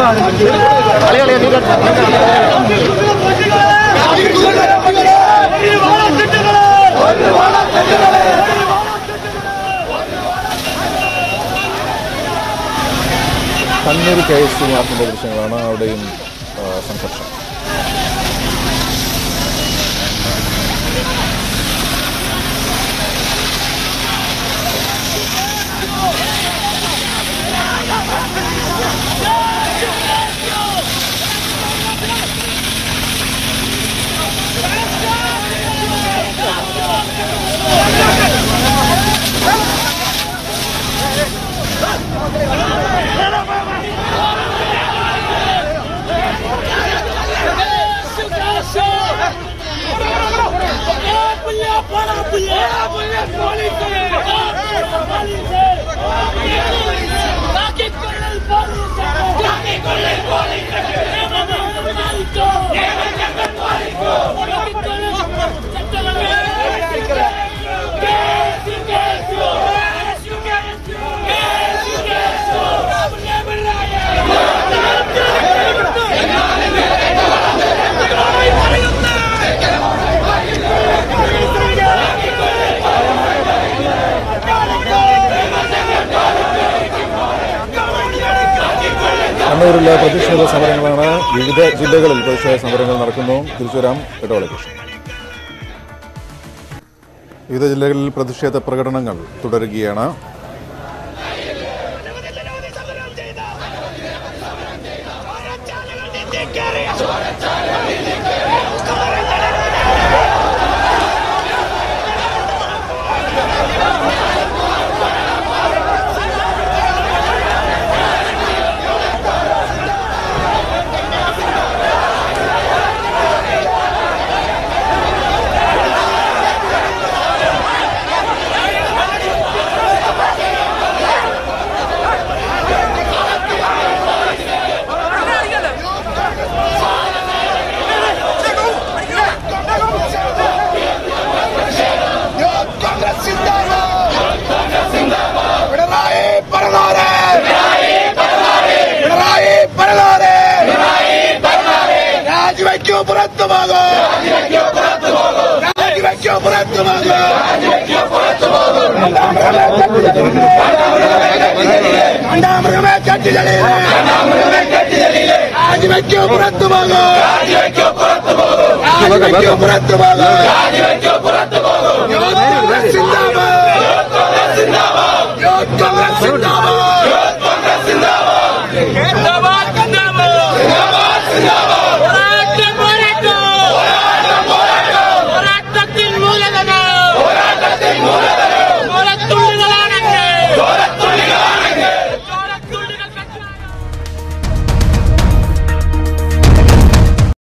Kannur K S C മാർച്ചിന്റെ ദൃശ്യങ്ങളാണ് അവിടെയും ആ, സംഘർഷം കണ്ണൂരിലെ പ്രതിഷേധ സമരങ്ങളാണ് വിവിധ ജില്ലകളിൽ പ്രതിഷേധ സമരങ്ങൾ നടക്കുന്നു തിരുച്ചുവരാം ഇടവേളയ്ക്ക് വിവിധ ജില്ലകളിൽ പ്രതിഷേധ പ്രകടനങ്ങൾ തുടരുകയാണ് പിണറായി പറഞ്ഞോരെ പിണറായി പറഞ്ഞോരെ രാജിവെക്കൂ പുറത്തു പോകൂ രാജിവെക്കൂ പുറത്തു പോകൂ കണ്ടാമൃഗമേ കട്ടിലേ രാജിവെക്കൂ പുറത്തു പോകൂ രാജിവെക്കൂ പുറത്തു പോകൂ യുവ കോൺഗ്രസിന്റെ